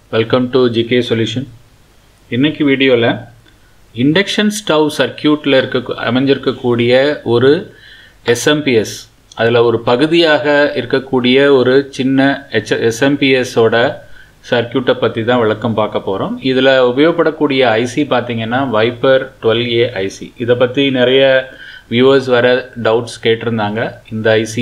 welcome to GK solution இன்னைக்கு வீடியோவில் induction stove சர்க்கியூட்டில் இருக்க அமைஞ்சிருக்கக்கூடிய ஒரு எஸ்எம்பிஎஸ் அதில் ஒரு பகுதியாக இருக்கக்கூடிய ஒரு சின்ன ஹெச் எஸ்எம்பிஎஸோட சர்க்கியூட்டை பற்றி தான் விளக்கம் பார்க்க போகிறோம் இதில் உபயோகப்படக்கூடிய ஐசி பார்த்தீங்கன்னா வைப்பர் டுவெல் ஏ ஐசி இதை பற்றி நிறைய வியூவர்ஸ் வர டவுட்ஸ் கேட்டிருந்தாங்க இந்த ஐசி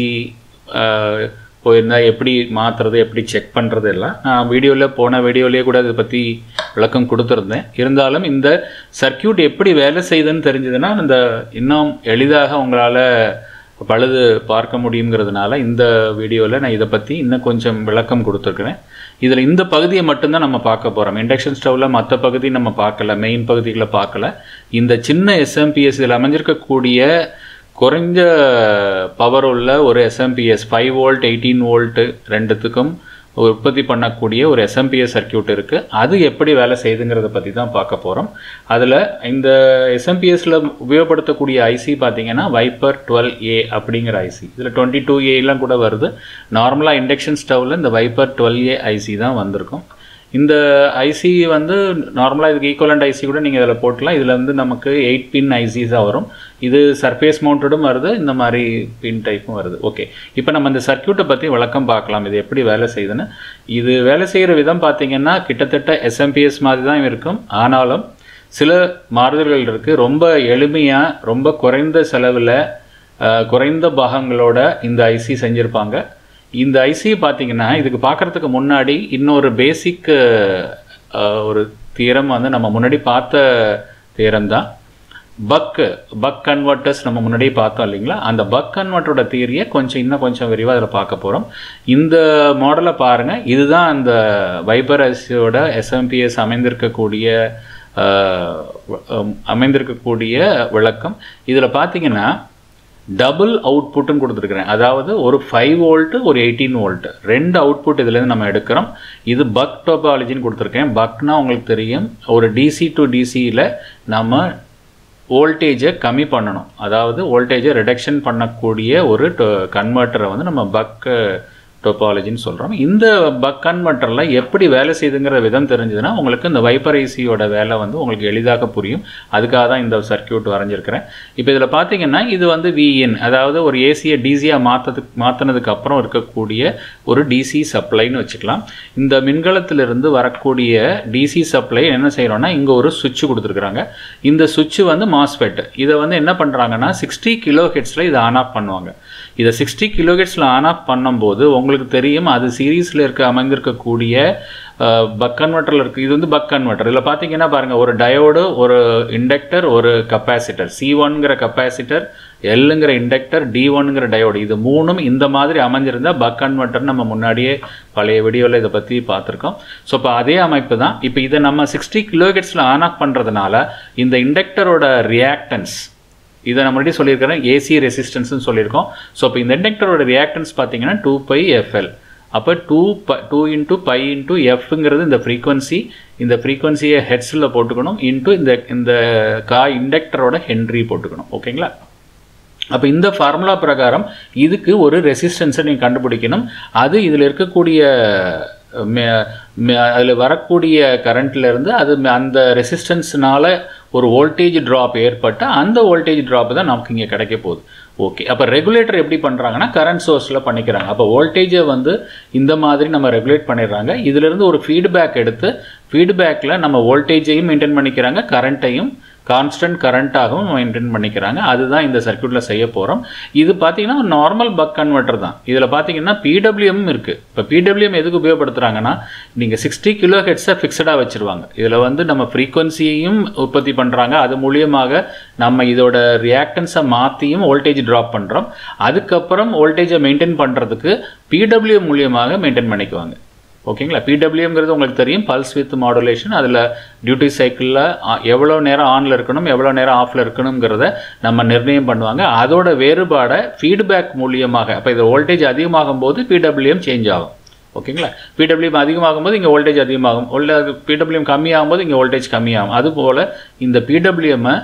போயிருந்தா எப்படி மாற்றுறது எப்படி செக் பண்ணுறது எல்லாம் நான் வீடியோவில் போன வீடியோலேயே கூட அதை பற்றி விளக்கம் கொடுத்துருந்தேன் இருந்தாலும் இந்த சர்க்கியூட் எப்படி வேலை செய்யுதுன்னு தெரிஞ்சதுன்னா இந்த இன்னும் எளிதாக உங்களால் பழுது பார்க்க முடியுங்கிறதுனால இந்த வீடியோவில் நான் இதை பற்றி இன்னும் கொஞ்சம் விளக்கம் கொடுத்துருக்குறேன் இதில் இந்த பகுதியை மட்டும்தான் நம்ம பார்க்க போகிறோம் இண்டக்ஷன் ஸ்டவ்வில் மற்ற பகுதி நம்ம பார்க்கல மெயின் பகுதிகளை பார்க்கல இந்த சின்ன எஸ்எம்பிஎஸ் இதில் அமைஞ்சிருக்கக்கூடிய குறைஞ்ச பவர் உள்ள ஒரு SMPS five volt eighteen volt ரெண்டுத்துக்கும் உற்பத்தி பண்ணக்கூடிய ஒரு எஸ்எம்பிஎஸ் சர்க்கியூட் இருக்குது அது எப்படி வேலை செய்யுதுங்கிறத பற்றி தான் பார்க்க போகிறோம் அதில் இந்த எஸ்எம்பிஎஸில் உபயோகப்படுத்தக்கூடிய ஐசி பார்த்தீங்கன்னா வைப்பர் டுவெல் ஏ அப்படிங்கிற ஐசி இதில் டுவெண்ட்டி டூ ஏலாம் கூட வருது நார்மலாக இண்டக்ஷன் ஸ்டவ்வில் இந்த வைப்பர் டுவெல் ஏ ஐசி தான் வந்திருக்கும் இந்த ஐசி வந்து நார்மலாக இதுக்கு ஈக்குவலண்ட் ஐசி கூட நீங்கள் இதில் போட்டலாம் இதில் வந்து நமக்கு எயிட் பின் ஐசிஸாக வரும் இது சர்ஃபேஸ் மவுண்டடும் வருது இந்த மாதிரி பின் டைப்பும் வருது ஓகே இப்போ நம்ம இந்த சர்க்கியூட்டை பற்றி விளக்கம் பார்க்கலாம் இது எப்படி வேலை செய்யுதுன்னு இது வேலை செய்கிற விதம் பார்த்தீங்கன்னா கிட்டத்தட்ட எஸ்எம்பிஎஸ் மாதிரி தான் இருக்கும் ஆனாலும் சில மாறுதல்கள் இருக்குது ரொம்ப எளிமையாக ரொம்ப குறைந்த செலவில் குறைந்த பாகங்களோட இந்த ஐசி செஞ்சுருப்பாங்க இந்த ஐசி பார்த்தீங்கன்னா இதுக்கு பார்க்குறதுக்கு முன்னாடி இன்னொரு பேசிக் ஒரு தீரம் வந்து நம்ம முன்னாடி பார்த்த தீரம் தான் பக் பக் கன்வெர்ட்டர்ஸ் நம்ம முன்னாடியே பார்த்தோம் இல்லைங்களா அந்த பக் கன்வெர்ட்டரோட தியரியை கொஞ்சம் இன்னும் கொஞ்சம் விரிவாக அதில் பார்க்க போகிறோம் இந்த மாடலை பாருங்கள் இதுதான் அந்த வைபர் ஐசியோட எஸ்எம்பிஎஸ் அமைந்திருக்கக்கூடிய அமைந்திருக்கக்கூடிய விளக்கம் இதில் பார்த்தீங்கன்னா டபுள் அவுட்புட்னு கொடுத்துருக்குறேன் அதாவது ஒரு ஃபைவ் வோல்ட்டு ஒரு எயிட்டீன் வோல்ட்டு ரெண்டு அவுட்புட் இதுலேருந்து நம்ம எடுக்கிறோம் இது பக் டோபாலஜின்னு கொடுத்துருக்கேன் பக்னா உங்களுக்கு தெரியும் ஒரு டிசி டு டிசியில் நம்ம வோல்டேஜை கம்மி பண்ணணும் அதாவது வோல்டேஜை ரிடக்ஷன் பண்ணக்கூடிய ஒரு கன்வெர்ட்டரை வந்து நம்ம பக் டோபாலஜின்னு சொல்கிறோம் இந்த பக் கன்வெர்ட்டரில் எப்படி வேலை செய்யுதுங்கிற விதம் தெரிஞ்சதுன்னா உங்களுக்கு இந்த வைப்பர் ஐசியோட வேலை வந்து உங்களுக்கு எளிதாக புரியும் அதுக்காக தான் இந்த சர்க்கியூட் வரைஞ்சிருக்கிறேன் இப்போ இதில் பார்த்தீங்கன்னா இது வந்து விஇன் அதாவது ஒரு ஏசியை டிசியாக மாற்றதுக்கு மாற்றினதுக்கு அப்புறம் இருக்கக்கூடிய ஒரு டிசி சப்ளைன்னு வச்சுக்கலாம் இந்த மின்கலத்திலிருந்து வரக்கூடிய டிசி சப்ளை என்ன செய்கிறோன்னா இங்கே ஒரு சுவிட்ச் கொடுத்துருக்குறாங்க இந்த சுவிட்ச் வந்து மாஸ்பெட் இதை வந்து என்ன பண்ணுறாங்கன்னா சிக்ஸ்டி கிலோ ஹெட்ஸில் இதை ஆன் ஆஃப் பண்ணுவாங்க இதை சிக்ஸ்டி கிலோஹெட்ஸில் ஆன் ஆஃப் பண்ணும்போது உங்களுக்கு தெரியும் அது சீரீஸில் இருக்க அமைந்திருக்கக்கூடிய பக் கன்வெர்ட்டரில் இருக்குது இது வந்து பக் கன்வெர்ட்டர் இதில் பார்த்தீங்கன்னா பாருங்கள் ஒரு டயோடு ஒரு இண்டக்டர் ஒரு கப்பாசிட்டர் சி ஒன்ங்கிற கப்பாசிட்டர் எல்லுங்கிற இண்டக்டர் டி ஒன்ங்கிற டயோடு இது மூணும் இந்த மாதிரி அமைஞ்சிருந்தால் பக் கன்வெர்ட்டர் நம்ம முன்னாடியே பழைய வீடியோவில் இதை பற்றி பார்த்துருக்கோம் ஸோ இப்போ அதே அமைப்பு தான் இப்போ இதை நம்ம சிக்ஸ்டி கிலோஹெட்ஸில் ஆன் ஆஃப் பண்ணுறதுனால இந்த இண்டக்டரோட ரியாக்டன்ஸ் இதை நம்ம முன்னாடி சொல்லியிருக்கிறேன் ஏசி ரெசிஸ்டன்ஸ்னு சொல்லியிருக்கோம் ஸோ இப்போ இந்த இண்டக்டரோட ரியாக்டன்ஸ் பார்த்தீங்கன்னா டூ பை எஃப்எல் அப்போ டூ ப டூ இன்ட்டு பை இன்ட்டு எஃப்ங்கிறது இந்த ஃப்ரீக்வன்சி இந்த ஃப்ரீக்வன்சியை ஹெட்ஸில் போட்டுக்கணும் இன்ட்டு இந்த இந்த கா இண்டக்டரோட ஹென்ரி போட்டுக்கணும் ஓகேங்களா அப்போ இந்த ஃபார்முலா பிரகாரம் இதுக்கு ஒரு ரெசிஸ்டன்ஸை நீங்கள் கண்டுபிடிக்கணும் அது இதில் இருக்கக்கூடிய அதில் வரக்கூடிய கரண்ட்லேருந்து அது அந்த ரெசிஸ்டன்ஸ்னால ஒரு வோல்டேஜ் ட்ராப் ஏற்பட்டு அந்த வோல்டேஜ் ட்ராப் தான் நமக்கு இங்கே கிடைக்க போகுது ஓகே அப்போ ரெகுலேட்டர் எப்படி பண்ணுறாங்கன்னா கரண்ட் சோர்ஸில் பண்ணிக்கிறாங்க அப்போ வோல்டேஜை வந்து இந்த மாதிரி நம்ம ரெகுலேட் பண்ணிடுறாங்க இதிலிருந்து ஒரு ஃபீட்பேக் எடுத்து ஃபீட்பேக்கில் நம்ம வோல்டேஜையும் மெயின்டைன் பண்ணிக்கிறாங்க கரண்ட்டையும் கான்ஸ்டன்ட் கரண்ட்டாகவும் மெயின்டைன் பண்ணிக்கிறாங்க அதுதான் இந்த சர்க்கியூட்டில் செய்ய போகிறோம் இது பார்த்தீங்கன்னா ஒரு நார்மல் பக் கன்வெர்ட்டர் தான் இதில் பார்த்தீங்கன்னா பிடபிள்யூஎம் இருக்குது இப்போ பிடபிள்யூஎம் எதுக்கு உபயோகப்படுத்துகிறாங்கன்னா நீங்கள் சிக்ஸ்டி கிலோ ஹெட்ஸை ஃபிக்ஸடாக வச்சுருவாங்க இதில் வந்து நம்ம ஃப்ரீக்வன்சியையும் உற்பத்தி பண்ணுறாங்க அது மூலியமாக நம்ம இதோட ரியாக்டன்ஸை மாற்றியும் வோல்டேஜ் ட்ராப் பண்ணுறோம் அதுக்கப்புறம் வோல்டேஜை மெயின்டைன் பண்ணுறதுக்கு பிடபிள்யூஎம் மூலியமாக மெயின்டைன் பண்ணிக்குவாங்க ஓகேங்களா பிடபிள்யூங்கிறது உங்களுக்கு தெரியும் பல்ஸ் வித் மாடுலேஷன் அதில் டியூட்டி சைக்கிளில் எவ்வளோ நேரம் ஆனில் இருக்கணும் எவ்வளோ நேரம் ஆஃபில் இருக்கணுங்கிறத நம்ம நிர்ணயம் பண்ணுவாங்க அதோட வேறுபாடை ஃபீட்பேக் மூலியமாக அப்போ இது வோல்டேஜ் அதிகமாகும் போது பிடபிள்யூஎம் சேஞ்ச் ஆகும் ஓகேங்களா பிடபிள்யூஎம் அதிகமாகும் போது இங்கே வோல்டேஜ் அதிகமாகும் பிடபிள்யூஎம் கம்மியாகும் போது இங்கே வோல்டேஜ் கம்மியாகும் அதுபோல் இந்த பிடபிள்யூஎம்மை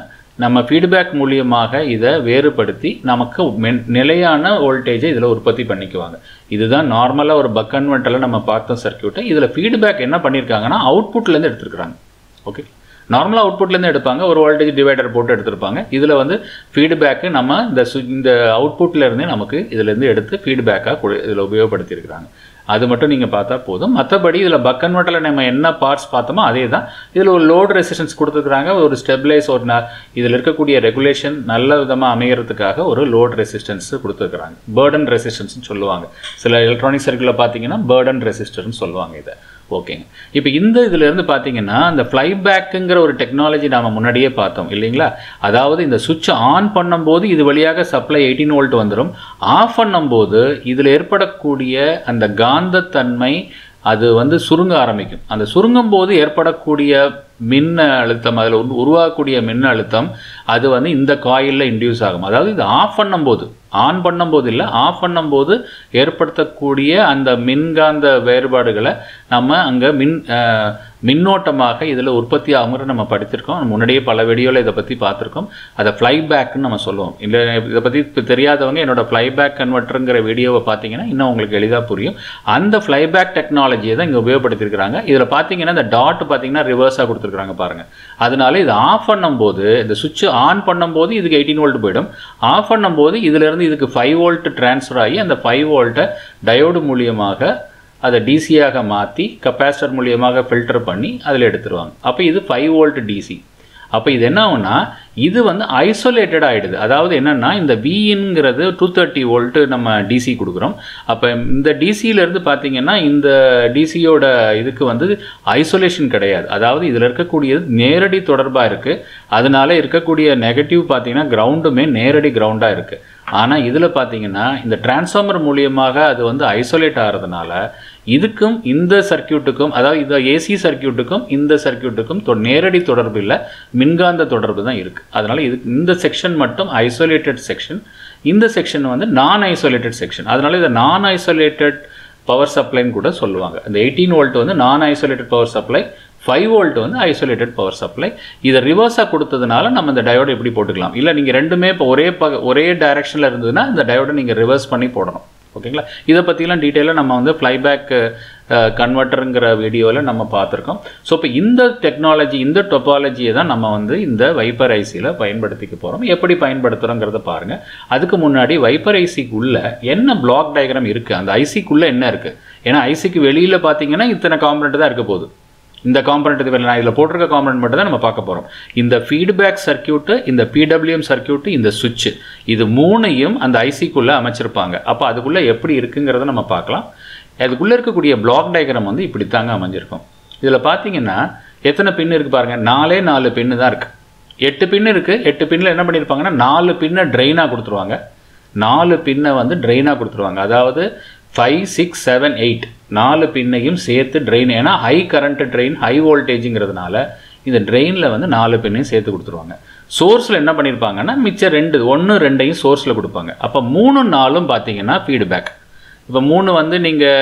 நம்ம ஃபீட்பேக் மூலியமாக இதை வேறுபடுத்தி நமக்கு மென்- நிலையான வோல்டேஜை இதில் உற்பத்தி பண்ணிக்குவாங்க இதுதான் நார்மலாக ஒரு பக் கன்வெர்ட்டரில் நம்ம பார்த்தோம் சர்க்கியூட்டை இதில் ஃபீட்பேக் என்ன பண்ணியிருக்காங்கன்னா அவுட்புட்லேருந்து எடுத்துருக்குறாங்க ஓகே நார்மலாக அவுட்புட்லேருந்து எடுப்பாங்க ஒரு வோல்டேஜ் டிவைடர் போட்டு எடுத்திருப்பாங்க இதில் வந்து ஃபீட்பேக்கு நம்ம இந்த சு இந்த அவுட்புட்ல இருந்தே நமக்கு இதுலேருந்து எடுத்து ஃபீட்பேக்காக இதில் உபயோகப்படுத்தியிருக்கிறாங்க அது மட்டும் நீங்கள் பார்த்தா போதும் மற்றபடி இதில் பக் கன்வெர்ட்டரில் நம்ம என்ன பார்ட்ஸ் பார்த்தோமோ அதே தான் இதில் ஒரு லோடு ரெசிஸ்டன்ஸ் கொடுத்துருக்குறாங்க ஒரு ஸ்டெபிளைஸ் ஒரு ந இதில் இருக்கக்கூடிய ரெகுலேஷன் நல்ல விதமாக அமையறதுக்காக ஒரு லோட் ரெசிஸ்டன்ஸ் கொடுத்துருக்குறாங்க பேர்டன் ரெசிஸ்டன்ஸ்னு சொல்லுவாங்க சில எலக்ட்ரானிக் சர்க்கிளில் பார்த்தீங்கன்னா பேர்டன் ரெசிஸ்டர்னு சொல்லுவாங்க இதை ஓகேங்க இப்போ இந்த இதுல இருந்து பார்த்தீங்கன்னா இந்த ஃப்ளைபேக்குங்கிற ஒரு டெக்னாலஜி நாம முன்னாடியே பார்த்தோம் இல்லைங்களா அதாவது இந்த சுவிட்சை ஆன் பண்ணும்போது இது வழியாக சப்ளை எயிட்டீன் வோல்ட் வந்துடும் ஆஃப் பண்ணும்போது இதில் ஏற்படக்கூடிய அந்த காந்தத்தன்மை அது வந்து சுருங்க ஆரம்பிக்கும் அந்த சுருங்கும் போது ஏற்படக்கூடிய மின் அழுத்தம் அதில் உருவாகக்கூடிய மின் அழுத்தம் அது வந்து இந்த காயிலில் இன்டியூஸ் ஆகும் அதாவது இது ஆஃப் பண்ணும்போது ஆன் பண்ணும்போது இல்லை ஆஃப் பண்ணும்போது ஏற்படுத்தக்கூடிய அந்த மின்காந்த வேறுபாடுகளை நம்ம அங்கே மின் அஹ், மின்னோட்டமாக இதில் உற்பத்தி ஆகுங்கிற நம்ம படித்திருக்கோம் நம்ம முன்னாடியே பல வீடியோவில் இதை பற்றி பார்த்துருக்கோம் அதை ஃப்ளைபேக்னு நம்ம சொல்லுவோம் இல்லை இதை பற்றி இப்போ தெரியாதவங்க என்னோட ஃப்ளைபேக் கன்வெர்ட்டருங்கிற வீடியோவை பார்த்தீங்கன்னா இன்னும் உங்களுக்கு எளிதாக புரியும் அந்த ஃப்ளைபேக் டெக்னாலஜியை தான் இங்கே உபயோகப்படுத்தியிருக்கிறாங்க இதில் பார்த்தீங்கன்னா இந்த டாட் பார்த்தீங்கன்னா ரிவர்ஸாக கொடுத்துருக்காங்க பாருங்கள் அதனால இது ஆஃப் பண்ணும்போது இந்த சுவிட்ச் ஆன் பண்ணும்போது இதுக்கு எயிட்டீன் வோல்ட் போயிடும் ஆஃப் பண்ணும்போது இதிலிருந்து இதுக்கு ஃபைவ் வோல்ட் ட்ரான்ஸ்ஃபர் ஆகி அந்த ஃபைவ் வோல்ட்டை டயோடு மூலியமாக அதை டிசியாக மாற்றி கப்பாசிட்டர் மூலியமாக ஃபில்டர் பண்ணி அதில் எடுத்துருவாங்க அப்போ இது ஃபைவ் வோல்ட் டிசி அப்போ இது என்ன ஆகும்னா இது வந்து ஐசோலேட்டட் ஆகிடுது அதாவது என்னென்னா இந்த விஇன்ங்கிறது டூ தேர்ட்டி வோல்ட்டு நம்ம டிசி கொடுக்குறோம் அப்போ இந்த டிசியிலேருந்து பார்த்தீங்கன்னா இந்த டிசியோட இதுக்கு வந்து ஐசோலேஷன் கிடையாது அதாவது இதில் இருக்கக்கூடியது நேரடி தொடர்பாக இருக்குது அதனால இருக்கக்கூடிய நெகட்டிவ் பார்த்தீங்கன்னா கிரவுண்டுமே நேரடி கிரவுண்டாக இருக்குது ஆனால் இதில் பார்த்தீங்கன்னா இந்த டிரான்ஸ்ஃபார்மர் மூலியமாக அது வந்து ஐசோலேட் ஆகிறதுனால இதுக்கும் இந்த சர்க்கியூட்டுக்கும் அதாவது இந்த ஏசி சர்க்கியூட்டுக்கும் இந்த சர்க்கியூட்டுக்கும் தொ- நேரடி தொடர்பு இல்லை மின்காந்த தொடர்பு தான் இருக்குது அதனால இதுக்கு இந்த செக்ஷன் மட்டும் ஐசோலேட்டட் செக்ஷன் இந்த செக்ஷன் வந்து நான் ஐசோலேட்டட் செக்ஷன் அதனால இதை நான் ஐசோலேட்டட் பவர் சப்ளைன்னு கூட சொல்லுவாங்க இந்த எயிட்டீன் வோல்ட் வந்து நான் isolated power supply five volt வந்து ஐசோலேட்டட் பவர் சப்ளை இதை ரிவர்ஸாக கொடுத்ததுனால நம்ம இந்த டயோடு எப்படி போட்டுக்கலாம் இல்லை நீங்கள் ரெண்டுமே இப்போ ஒரே பக ஒரே டைரக்ஷனில் இருந்ததுன்னா இந்த டயோடை நீங்கள் ரிவர்ஸ் பண்ணி போடணும் ஓகேங்களா இதை பற்றிலாம் டீட்டெயிலாக நம்ம வந்து ஃப்ளைபேக் கன்வெர்ட்டருங்கிற வீடியோவில் நம்ம பார்த்துருக்கோம் ஸோ இப்போ இந்த டெக்னாலஜி இந்த டொப்பாலஜியை தான் நம்ம வந்து இந்த வைப்பர் ஐசியில் பயன்படுத்திக்க போகிறோம் எப்படி பயன்படுத்துகிறோங்கிறத பாருங்கள் அதுக்கு முன்னாடி வைப்பர் ஐசிக்குள்ள என்ன பிளாக் டயக்ராம் இருக்குது அந்த ஐசிக்குள்ளே என்ன இருக்குது ஏன்னா ஐசிக்கு வெளியில் பார்த்தீங்கன்னா இத்தனை காம்பனண்ட் தான் இருக்க போகுது இந்த காம்பனண்ட் இது நான் இதில் போட்டிருக்க காம்பனண்ட் மட்டும் தான் நம்ம பார்க்க போகிறோம் இந்த ஃபீட்பேக் சர்க்கியூட்டு இந்த பிடபிள்யூஎம் சர்க்கியூட்டு இந்த சுவிட்ச் இது மூணையும் அந்த ஐசிக்குள்ளே அமைச்சிருப்பாங்க அப்போ அதுக்குள்ளே எப்படி இருக்குங்கிறத நம்ம பார்க்கலாம் அதுக்குள்ளே இருக்கக்கூடிய பிளாக் டயக்ராம் வந்து இப்படி தாங்க அமைஞ்சிருக்கும் இதில் பார்த்தீங்கன்னா எத்தனை பின் இருக்குது பாருங்கள் நாலே நாலு பின்னு தான் இருக்குது எட்டு பின் இருக்குது எட்டு பின்னில் என்ன பண்ணியிருப்பாங்கன்னா நாலு பின்னை ட்ரெயினாக கொடுத்துருவாங்க நாலு பின்னை வந்து ட்ரெயினாக கொடுத்துருவாங்க அதாவது ஃபைவ் சிக்ஸ் செவன் எயிட் நாலு பின்னையும் சேர்த்து ட்ரெயின் ஏன்னா ஹை கரண்ட் ட்ரெயின் ஹை வோல்டேஜுங்கிறதுனால இந்த ட்ரெயினில் வந்து நாலு பின்னையும் சேர்த்து கொடுத்துருவாங்க சோர்ஸில் என்ன பண்ணியிருப்பாங்கன்னா மிச்சம் ரெண்டு ஒன்று ரெண்டையும் சோர்ஸில் கொடுப்பாங்க அப்போ மூணு நாலும் பார்த்தீங்கன்னா ஃபீட்பேக் இப்போ மூணு வந்து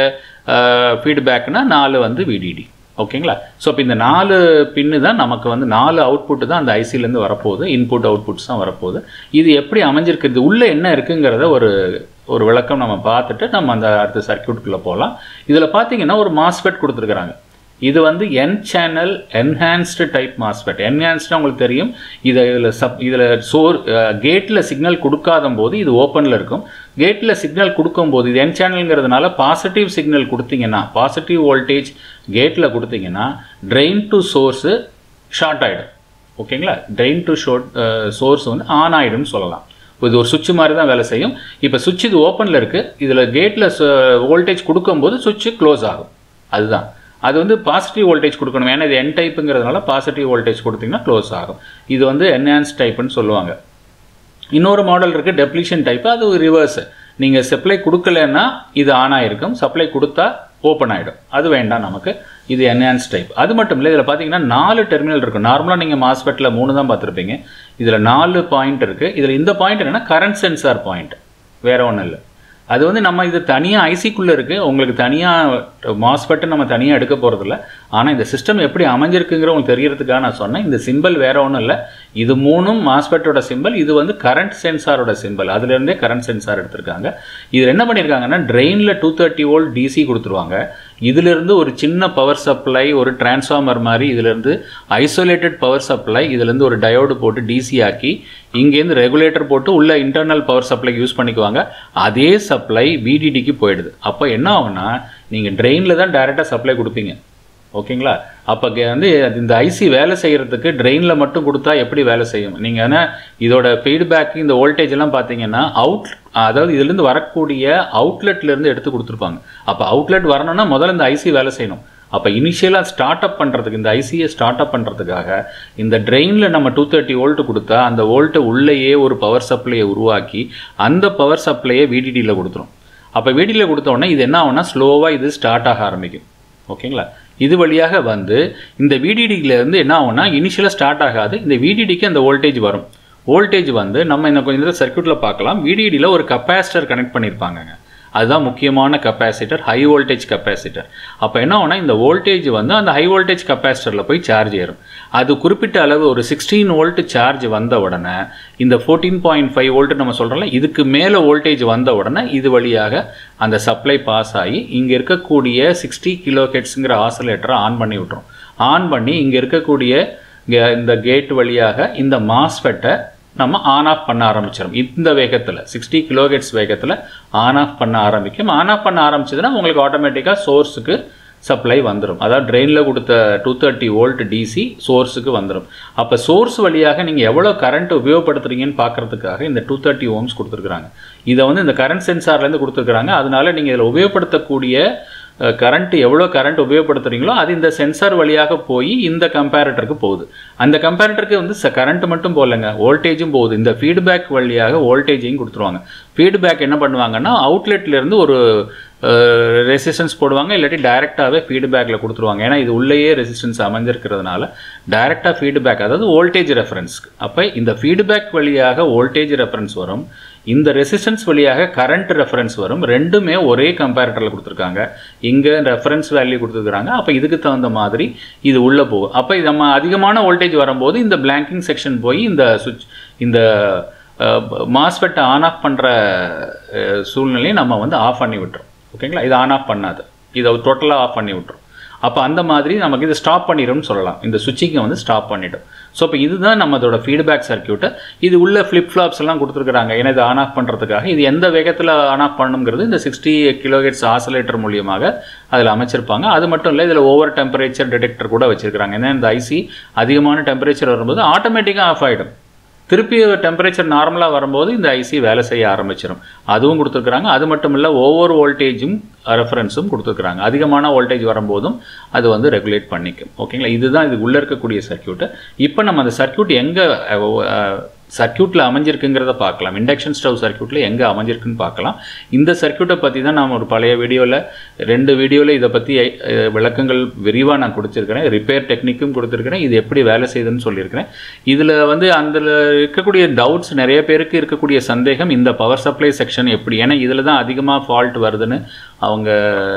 நீங்கள் ஃபீட்பேக்னா நாலு வந்து விடிடி ஓகேங்களா ஸோ இப்போ இந்த நாலு பின்னு தான் நமக்கு வந்து நாலு அவுட்புட் தான் அந்த ஐசிலேருந்து வரப்போகுது இன்புட் அவுட்புட்ஸ் தான் வரப்போகுது இது எப்படி அமைஞ்சிருக்குது உள்ளே என்ன இருக்குங்கிறத ஒரு ஒரு விளக்கம் நம்ம பார்த்துட்டு நம்ம அந்த அடுத்த சர்க்கியூட்டுக்குள்ளே போகலாம் இதில் பார்த்தீங்கன்னா ஒரு மாஸ்பெட் கொடுத்துருக்குறாங்க இது வந்து N channel enhanced type MOSFET enhanced உங்களுக்கு தெரியும் இதை இதில் சப் இதில் சோர் கேட்டில் சிக்னல் கொடுக்காத போது இது ஓப்பனில் இருக்கும் கேட்டில் சிக்னல் கொடுக்கும்போது இது என் சேனலுங்கிறதுனால பாசிட்டிவ் சிக்னல் கொடுத்தீங்கன்னா பாசிட்டிவ் வோல்டேஜ் கேட்டில் கொடுத்தீங்கன்னா ட்ரெயின் டு சோர்ஸு ஷார்ட் ஆகிடும் ஓகேங்களா ட்ரெயின் டு ஷோர்ட் சோர்ஸ் வந்து ஆன் ஆகிடும்னு சொல்லலாம் இது ஒரு சுவிட்ச் மாதிரி தான் வேலை செய்யும் இப்போ சுவிட்ச் இது ஓப்பனில் இருக்குது இதில் கேட்டில் வோல்டேஜ் கொடுக்கும்போது சுவிட்ச் க்ளோஸ் ஆகும் அதுதான் அது வந்து பாசிட்டிவ் வோல்டேஜ் கொடுக்கணும் ஏன்னா இது என் டைப்புங்கிறதுனால பாசிட்டிவ் வோல்டேஜ் கொடுத்தீங்கன்னா க்ளோஸ் ஆகும் இது வந்து என்ஹான்ஸ் டைப்புன்னு சொல்லுவாங்க இன்னொரு மாடல் இருக்குது டெப்ளிஷன் டைப்பு அது ரிவர்ஸ் நீங்கள் சப்ளை கொடுக்கலன்னா இது ஆன் ஆகிருக்கும் சப்ளை கொடுத்தா ஓப்பன் ஆகிடும் அது வேண்டாம் நமக்கு இது என்ஹான்ஸ் டைப் அது மட்டும் இல்லை இதில் பார்த்தீங்கன்னா நாலு டெர்மினல் இருக்கும் நார்மலாக நீங்கள் மாஸ்பெட்டில் மூணு தான் பார்த்துருப்பீங்க இதில் நாலு பாயிண்ட் இருக்குது இதில் இந்த பாயிண்ட் என்னென்னா கரண்ட் சென்சார் பாயிண்ட் வேறு ஒன்றும் இல்லை அது வந்து நம்ம இது தனியாக ஐசிக்குள்ளே இருக்குது உங்களுக்கு தனியாக மாஸ்பெட்டு நம்ம தனியாக எடுக்க போகிறதில்ல ஆனால் இந்த சிஸ்டம் எப்படி அமைஞ்சிருக்குங்கிற உங்களுக்கு தெரியறதுக்காக நான் சொன்னேன் இந்த சிம்பிள் வேற ஒன்றும் இல்லை இது மூணும் மாஸ்பெட்டோட சிம்பிள் இது வந்து கரண்ட் சென்சாரோட சிம்பிள் அதுலேருந்தே கரண்ட் சென்சார் எடுத்திருக்காங்க இதில் என்ன பண்ணியிருக்காங்கன்னா ட்ரெயினில் டூ தேர்ட்டி வோல்ட் டிசி கொடுத்துருவாங்க இதிலிருந்து ஒரு சின்ன பவர் சப்ளை ஒரு டிரான்ஸ்ஃபார்மர் மாதிரி இதிலிருந்து ஐசோலேட்டட் பவர் சப்ளை இதிலேருந்து ஒரு டயோடு போட்டு டிசி ஆக்கி இங்கேருந்து ரெகுலேட்டர் போட்டு உள்ள இன்டர்னல் பவர் சப்ளை யூஸ் பண்ணிக்குவாங்க அதே சப்ளை விடிடிக்கு போயிடுது அப்போ என்ன ஆகும்னா நீங்கள் ட்ரெயினில் தான் டைரெக்டாக சப்ளை கொடுப்பீங்க ஓகேங்களா அப்போ வந்து இந்த ஐசி வேலை செய்கிறதுக்கு ட்ரெயினில் மட்டும் கொடுத்தா எப்படி வேலை செய்யும் நீங்கள் ஏன்னா இதோட ஃபீட்பேக் இந்த வோல்டேஜ் எல்லாம் பார்த்தீங்கன்னா அவுட் அதாவது இதுலேருந்து வரக்கூடிய அவுட்லெட்லேருந்து எடுத்து கொடுத்துருப்பாங்க அப்போ அவுட்லெட் வரணும்னா முதல்ல இந்த ஐசி வேலை செய்யணும் அப்போ இனிஷியலாக ஸ்டார்ட் அப் பண்ணுறதுக்கு இந்த ஐசியை ஸ்டார்ட் அப் பண்ணுறதுக்காக இந்த ட்ரெயினில் நம்ம டூ தேர்ட்டி வோல்ட் கொடுத்தா அந்த வோல்ட்டை உள்ளேயே ஒரு பவர் சப்ளையை உருவாக்கி அந்த பவர் சப்ளையை விடிடியில் கொடுத்துரும் அப்போ விடிடியில் கொடுத்த உடனே இது என்ன ஆகும்னா ஸ்லோவாக இது ஸ்டார்ட் ஆக ஆரம்பிக்கும் ஓகேங்களா இது வழியாக வந்து இந்த விடிடியிலேருந்து என்ன ஆகும்னா இனிஷியலாக ஸ்டார்ட் ஆகாது இந்த விடிடிக்கு அந்த வோல்டேஜ் வரும் வோல்டேஜ் வந்து நம்ம இந்த கொஞ்சம் நேரம் சர்க்யூட்டில் பார்க்கலாம் விடிடியில் ஒரு கப்பாசிட்டர் கனெக்ட் பண்ணியிருப்பாங்கங்க அதுதான் முக்கியமான கப்பாசிட்டர் ஹை வோல்டேஜ் கப்பாசிட்டர் அப்போ என்ன ஆகும்னா இந்த வோல்டேஜ் வந்து அந்த ஹை வோல்டேஜ் கப்பாசிட்டரில் போய் சார்ஜ் ஏறும் அது குறிப்பிட்ட அளவு ஒரு சிக்ஸ்டீன் வோல்ட் சார்ஜ் வந்த உடனே இந்த ஃபோர்டீன் பாயிண்ட் ஃபைவ் வோல்ட் நம்ம சொல்கிறோம்ல இதுக்கு மேலே வோல்டேஜ் வந்த உடனே இது வழியாக அந்த சப்ளை பாஸ் ஆகி இங்கே இருக்கக்கூடிய சிக்ஸ்டி கிலோ ஹெட்ஸுங்கிற ஆசோலேட்டரை ஆன் பண்ணி விட்டுரும் ஆன் பண்ணி இங்கே இருக்கக்கூடிய இங்கே இந்த கேட் வழியாக இந்த மாஸ்ஃபெட்டை நம்ம ஆன் ஆஃப் பண்ண ஆரம்பிச்சிடும் இந்த வேகத்தில் சிக்ஸ்டி கிலோஹெட்ஸ் வேகத்தில் ஆன் ஆஃப் பண்ண ஆரம்பிக்கும் ஆன் ஆஃப் பண்ண ஆரம்பிச்சதுன்னா உங்களுக்கு ஆட்டோமேட்டிக்காக சோர்ஸுக்கு சப்ளை வந்துடும் அதாவது ட்ரெயினில் கொடுத்த டூ தேர்ட்டி வோல்ட் டிசி சோர்ஸுக்கு வந்துடும் அப்போ சோர்ஸ் வழியாக நீங்கள் எவ்வளோ கரண்ட் உபயோகப்படுத்துறீங்கன்னு பார்க்கறதுக்காக இந்த டூ தேர்ட்டி ஓம்ஸ் கொடுத்துருக்குறாங்க இதை வந்து இந்த கரண்ட் சென்சார்லேருந்து கொடுத்துருக்குறாங்க அதனால நீங்கள் இதில் உபயோகப்படுத்தக்கூடிய கரண்ட் எவ்வளோ கரண்ட் உபயோகப்படுத்துறீங்களோ அது இந்த சென்சார் வழியாக போய் இந்த கம்பேரட்டருக்கு போகுது அந்த கம்பேரட்டருக்கு வந்து கரண்ட் மட்டும் போகலைங்க வோல்டேஜும் போகுது இந்த ஃபீட்பேக் வழியாக வோல்டேஜையும் கொடுத்துருவாங்க ஃபீட்பேக் என்ன பண்ணுவாங்கன்னா அவுட்லெட்லேருந்து ஒரு ரெசிஸ்டன்ஸ் போடுவாங்க இல்லாட்டி டைரெக்டாகவே ஃபீட்பேக்கில் கொடுத்துருவாங்க ஏன்னா இது உள்ளேயே ரெசிஸ்டன்ஸ் அமைஞ்சிருக்கிறதுனால டைரெக்டாக ஃபீட்பேக் அதாவது வோல்டேஜ் ரெஃபரன்ஸ்க்கு அப்போ இந்த ஃபீட்பேக் வழியாக வோல்டேஜ் ரெஃபரன்ஸ் வரும் இந்த ரெசிஸ்டன்ஸ் வழியாக கரண்ட் ரெஃபரன்ஸ் வரும் ரெண்டுமே ஒரே கம்பேரட்டரில் கொடுத்துருக்காங்க இங்கே ரெஃபரன்ஸ் வேல்யூ கொடுத்துருக்காங்க அப்போ இதுக்கு தகுந்த மாதிரி இது உள்ளே போகும் அப்போ இது நம்ம அதிகமான வோல்டேஜ் வரும்போது இந்த பிளாங்கிங் செக்ஷன் போய் இந்த சுவிட்ச் இந்த மாஸ்பெட்டை ஆன் ஆஃப் பண்ணுற சூழ்நிலையை நம்ம வந்து ஆஃப் பண்ணி விட்டுரும் ஓகேங்களா இது ஆன் ஆஃப் பண்ணாது இதை டோட்டலாக ஆஃப் பண்ணி விட்டுரும் அப்போ அந்த மாதிரி நமக்கு இதை ஸ்டாப் பண்ணிடும்னு சொல்லலாம் இந்த சுவிட்சிங்கை வந்து ஸ்டாப் பண்ணிடும் ஸோ இப்போ இதுதான் நம்மளோட ஃபீட்பேக் சர்க்கியூட்டு இது உள்ள ஃப்ளிப் ஃப்ளாப்ஸ் எல்லாம் கொடுத்துருக்காங்க ஏன்னா இது ஆன் ஆஃப் பண்ணுறதுக்காக இது எந்த வேகத்தில் ஆன் ஆஃப் பண்ணுங்கிறது இந்த சிக்ஸ்டி கிலோஹெட்ஸ் ஆசோலேட்டர் மூலியமாக அதில் அமைச்சிருப்பாங்க அது மட்டும் இல்லை இதில் ஓவர் டெம்பரேச்சர் டிடெக்டர் கூட வச்சிருக்காங்க ஏன்னா இந்த ஐசி அதிகமான டெம்பரேச்சர் வரும்போது ஆட்டோமேட்டிக்காக ஆஃப் ஆகிடும் திருப்பி டெம்பரேச்சர் நார்மலாக வரும்போது இந்த ஐசி வேலை செய்ய ஆரம்பிச்சிடும் அதுவும் கொடுத்துருக்குறாங்க அது மட்டும் இல்லை ஓவர் வோல்டேஜும் ரெஃபரன்ஸும் கொடுத்துருக்குறாங்க அதிகமான வோல்டேஜ் வரும்போதும் அது வந்து ரெகுலேட் பண்ணிக்கும் ஓகேங்களா இதுதான் இது உள்ளே இருக்கக்கூடிய சர்க்கியூட்டு இப்போ நம்ம அந்த சர்க்கியூட் எங்கே சர்க்கியூட்டில் அமைஞ்சிருக்குங்கிறத பார்க்கலாம் இண்டக்ஷன் ஸ்டவ் சர்க்கியூட்டில் எங்கே அமைஞ்சிருக்குன்னு பார்க்கலாம் இந்த சர்க்கியூட்டை பற்றி தான் நான் ஒரு பழைய வீடியோவில் ரெண்டு வீடியோவில் இதை பற்றி விளக்கங்கள் விரிவாக நான் கொடுத்துருக்கிறேன் ரிப்பேர் டெக்னிக்கும் கொடுத்துருக்கிறேன் இது எப்படி வேலை செய்யுதுன்னு சொல்லியிருக்கிறேன் இதில் வந்து அந்த இருக்கக்கூடிய டவுட்ஸ் நிறைய பேருக்கு இருக்கக்கூடிய சந்தேகம் இந்த பவர் சப்ளை செக்ஷன் எப்படி ஏன்னா இதில் தான் அதிகமாக ஃபால்ட் வருதுன்னு அவங்க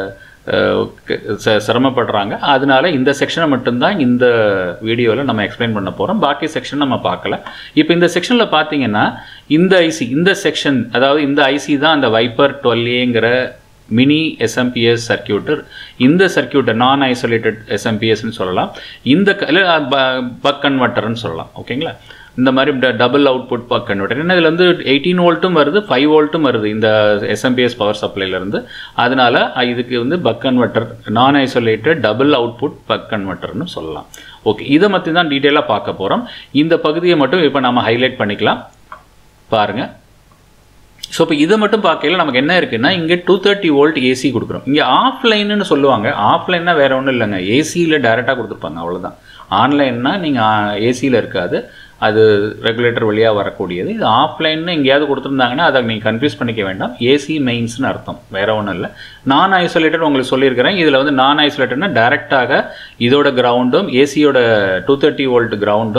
சிரமப்படுறாங்க அதனால இந்த செக்ஷனை மட்டும்தான் இந்த வீடியோவில் நம்ம எக்ஸ்பிளைன் பண்ண போகிறோம் பாக்கி செக்ஷன் நம்ம பார்க்கல இப்போ இந்த செக்ஷனில் பார்த்தீங்கன்னா இந்த ஐசி இந்த செக்ஷன் அதாவது இந்த ஐசி தான் அந்த வைப்பர் டுவெல் ஏங்கிற மினி எஸ்எம்பிஎஸ் சர்க்கியூட்டர் இந்த சர்க்கியூட்டை நான் ஐசோலேட்டட் எஸ்எம்பிஎஸ்ன்னு சொல்லலாம் இந்த பக் கன்வெர்ட்டர்னு சொல்லலாம் ஓகேங்களா இந்த மாதிரி டபுள் அவுட்புட் பக் கன்வெர்ட்டர் ஏன்னா இதில் வந்து எயிட்டீன் வோல்ட்டும் வருது ஃபைவ் வோல்ட்டும் வருது இந்த எஸ்எம்பிஎஸ் பவர் சப்ளைலேருந்து அதனால இதுக்கு வந்து பக் கன்வெர்ட்டர் நான் ஐசோலேட்டட் டபுள் அவுட்புட் பக் கன்வெர்ட்டர்னு சொல்லலாம் ஓகே இதை பற்றி தான் டீட்டெயிலாக பார்க்க போகிறோம் இந்த பகுதியை மட்டும் இப்போ நம்ம ஹைலைட் பண்ணிக்கலாம் பாருங்கள் ஸோ இப்போ இதை மட்டும் பார்க்கல நமக்கு என்ன இருக்குன்னா இங்கே டூ தேர்ட்டி வோல்ட் ஏசி கொடுக்குறோம் இங்கே ஆஃப்லைன்னு சொல்லுவாங்க ஆஃப்லைன்னா வேறு ஒன்றும் இல்லைங்க ஏசியில் டேரெக்டாக கொடுத்துருப்பாங்க அவ்வளோதான் ஆன்லைன்னா நீங்கள் ஏசியில் இருக்காது அது ரெகுலேட்டர் வழியாக வரக்கூடியது இது ஆஃப்லைன்னு எங்கேயாவது கொடுத்துருந்தாங்கன்னா அதை நீங்கள் கன்ஃபியூஸ் பண்ணிக்க வேண்டாம் ஏசி மெயின்ஸ்னு அர்த்தம் வேற ஒன்றும் இல்லை நான் ஐசோலேட்டட் உங்களுக்கு சொல்லியிருக்கிறேன் இதில் வந்து நான் ஐசோலேட்டட்னா டேரெக்டாக இதோட கிரவுண்டும் ஏசியோட டூ தேர்ட்டி வோல்ட் கிரவுண்டும்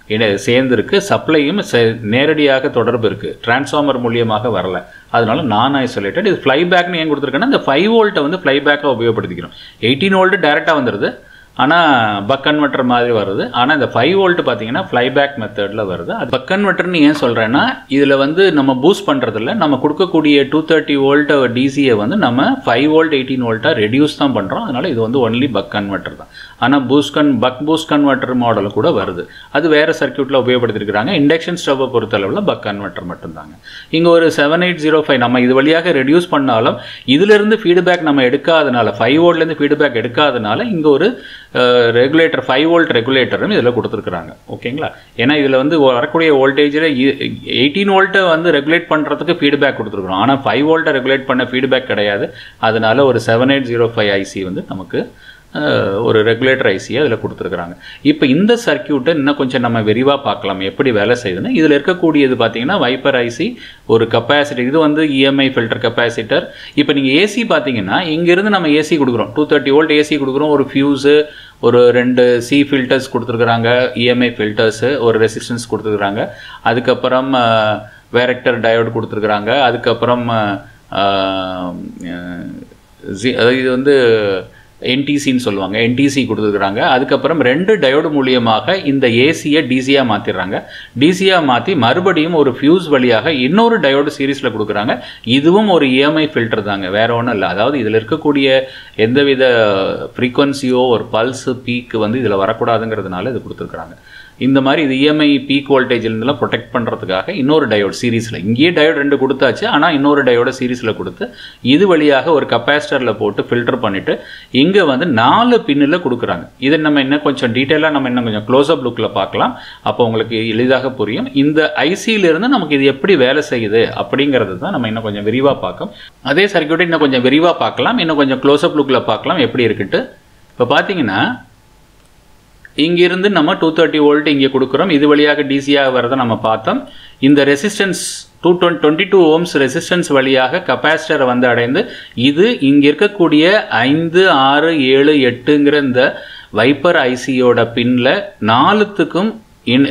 இணை சேர்ந்துருக்கு சப்ளையும் செ- நேரடியாக தொடர்பு இருக்குது டிரான்ஸ்ஃபார்மர் மூலியமாக வரல அதனால நான் ஐசோலேட்டட் இது ஃப்ளைபேக்னு ஏன் கொடுத்துருக்கேன்னா இந்த ஃபைவ் வோல்ட்டை வந்து ஃப்ளைபேக்காக உபயோகப்படுத்திக்கிறோம் எயிட்டீன் வோல்ட்டு டேரெக்டாக வந்துடுது ஆனால் பக் கன்வெர்ட்டர் மாதிரி வருது ஆனால் இந்த ஃபைவ் வோல்ட் பார்த்தீங்கன்னா ஃப்ளைபேக் மெத்தடில் வருது அது பக் கன்வெர்ட்டர்னு ஏன் சொல்கிறேன்னா இதில் வந்து நம்ம பூஸ்ட் பண்ணுறதில்ல நம்ம கொடுக்கக்கூடிய டூ தேர்ட்டி வோல்ட் டிசியை வந்து நம்ம ஃபைவ் வோல்ட் எயிட்டீன் வோல்ட்டாக ரெடியூஸ் தான் பண்ணுறோம் அதனால் இது வந்து ஒன்லி பக் கன்வெர்ட்டர் தான் ஆனால் பூஸ்ட் கன் பக் பூஸ்ட் கன்வெர்ட்டர் மாடல் கூட வருது அது வேறு சர்க்யூட்டில் உபயோகப்படுத்திருக்கிறாங்க இண்டக்ஷன் ஸ்டவ்வை பொறுத்தளவில் பக் கன்வெர்ட்டர் மட்டும்தாங்க இங்கே ஒரு செவன் எயிட் ஜீரோ ஃபைவ் நம்ம இது வழியாக ரெடியூஸ் பண்ணாலும் இதிலிருந்து ஃபீட்பேக் நம்ம எடுக்காதனால ஃபைவ் வோல்ட்லேருந்து ஃபீட்பேக் எடுக்காதனால இங்கே ஒரு ரெகுலேட்டர் ஃபைவ் வோல்ட் ரெகுலேட்டரும் இதில் கொடுத்துருக்குறாங்க ஓகேங்களா ஏன்னா இதில் வந்து வரக்கூடிய வோல்டேஜில் எயிட்டீன் வோல்ட்டை வந்து ரெகுலேட் பண்ணுறதுக்கு ஃபீட்பேக் கொடுத்துருக்குறோம் ஆனால் ஃபைவ் வோல்ட்டை ரெகுலேட் பண்ண ஃபீட்பேக் கிடையாது அதனால ஒரு seven eight zero five IC வந்து நமக்கு அஹ், ஒரு ரெகுலேட்டர் ஐசியை அதில் கொடுத்துருக்குறாங்க இப்போ இந்த சர்க்கியூட்டை இன்னும் கொஞ்சம் நம்ம விரிவாக பார்க்கலாம் எப்படி வேலை செய்யுதுன்னு இதில் இருக்கக்கூடியது பார்த்தீங்கன்னா வைப்பர் ஐசி ஒரு கெப்பாசிட்டர் இது வந்து இஎம்ஐ ஃபில்டர் கெப்பாசிட்டர் இப்போ நீங்கள் ஏசி பார்த்தீங்கன்னா இங்கேருந்து நம்ம ஏசி கொடுக்குறோம் டூ தேர்ட்டி வோல்ட் ஏசி கொடுக்குறோம் ஒரு ஃபியூஸு ஒரு ரெண்டு சி ஃபில்டர்ஸ் கொடுத்துருக்குறாங்க இஎம்ஐ ஃபில்டர்ஸு ஒரு ரெசிஸ்டன்ஸ் கொடுத்துருக்குறாங்க அதுக்கப்புறம் வேரக்டர் டயோடு கொடுத்துருக்குறாங்க அதுக்கப்புறம் அஹ், அஹ், zi- அதாவது இது வந்து என்டிசின்னு சொல்லுவாங்க என்டிசி கொடுத்துருக்குறாங்க அதுக்கப்புறம் ரெண்டு டயோடு மூலியமாக இந்த ஏசியை டிசியாக மாற்றிடுறாங்க டிசியாக மாற்றி மறுபடியும் ஒரு ஃபியூஸ் வழியாக இன்னொரு டயோடு சீரீஸில் கொடுக்குறாங்க இதுவும் ஒரு இஎம்ஐ ஃபில்டர் தாங்க வேற ஒன்றும் இல்லை அதாவது இதில் இருக்கக்கூடிய எந்தவித ஃப்ரீக்வன்சியோ ஒரு பல்ஸு பீக்கு வந்து இதில் வரக்கூடாதுங்கிறதுனால இது கொடுத்துருக்குறாங்க இந்த மாதிரி இது இஎம்ஐ பீக் வோல்டேஜ்லேருந்துலாம் ப்ரொடெக்ட் பண்ணுறதுக்காக இன்னொரு டயோடு சீரீஸில் இங்கேயே டயோடு ரெண்டு கொடுத்தாச்சு ஆனால் இன்னொரு டயோட சீரீஸில் கொடுத்து இது வழியாக ஒரு கப்பாசிட்டரில் போட்டு ஃபில்டர் பண்ணிவிட்டு இங்கே வந்து நாலு பின்னில் கொடுக்குறாங்க இதை நம்ம இன்னும் கொஞ்சம் டீட்டெயிலாக நம்ம இன்னும் கொஞ்சம் க்ளோஸ்அப் லுக்கில் பார்க்கலாம் அப்போ உங்களுக்கு எளிதாக புரியும் இந்த ஐசியிலிருந்து நமக்கு இது எப்படி வேலை செய்யுது அப்படிங்கிறது தான் நம்ம இன்னும் கொஞ்சம் விரிவாக பார்க்கும் அதே சர்க்கியூட்டை இன்னும் கொஞ்சம் விரிவாக பார்க்கலாம் இன்னும் கொஞ்சம் க்ளோஸ்அப் லுக்கில் பார்க்கலாம் எப்படி இருக்குன்ட்டு இப்போ பார்த்தீங்கன்னா இங்கிருந்து நம்ம டூ தேர்ட்டி வோல்ட் இங்கே கொடுக்குறோம் இது வழியாக டிசியாக வரதை நம்ம பார்த்தோம் இந்த resistance two twenty twenty two ohms resistance வழியாக கப்பாசிட்டரை வந்து அடைந்து இது இங்கே இருக்கக்கூடிய ஐந்து ஆறு ஏழு எட்டுங்கிற இந்த வைப்பர் ஐசியோட பின்ல நாலுத்துக்கும் இன்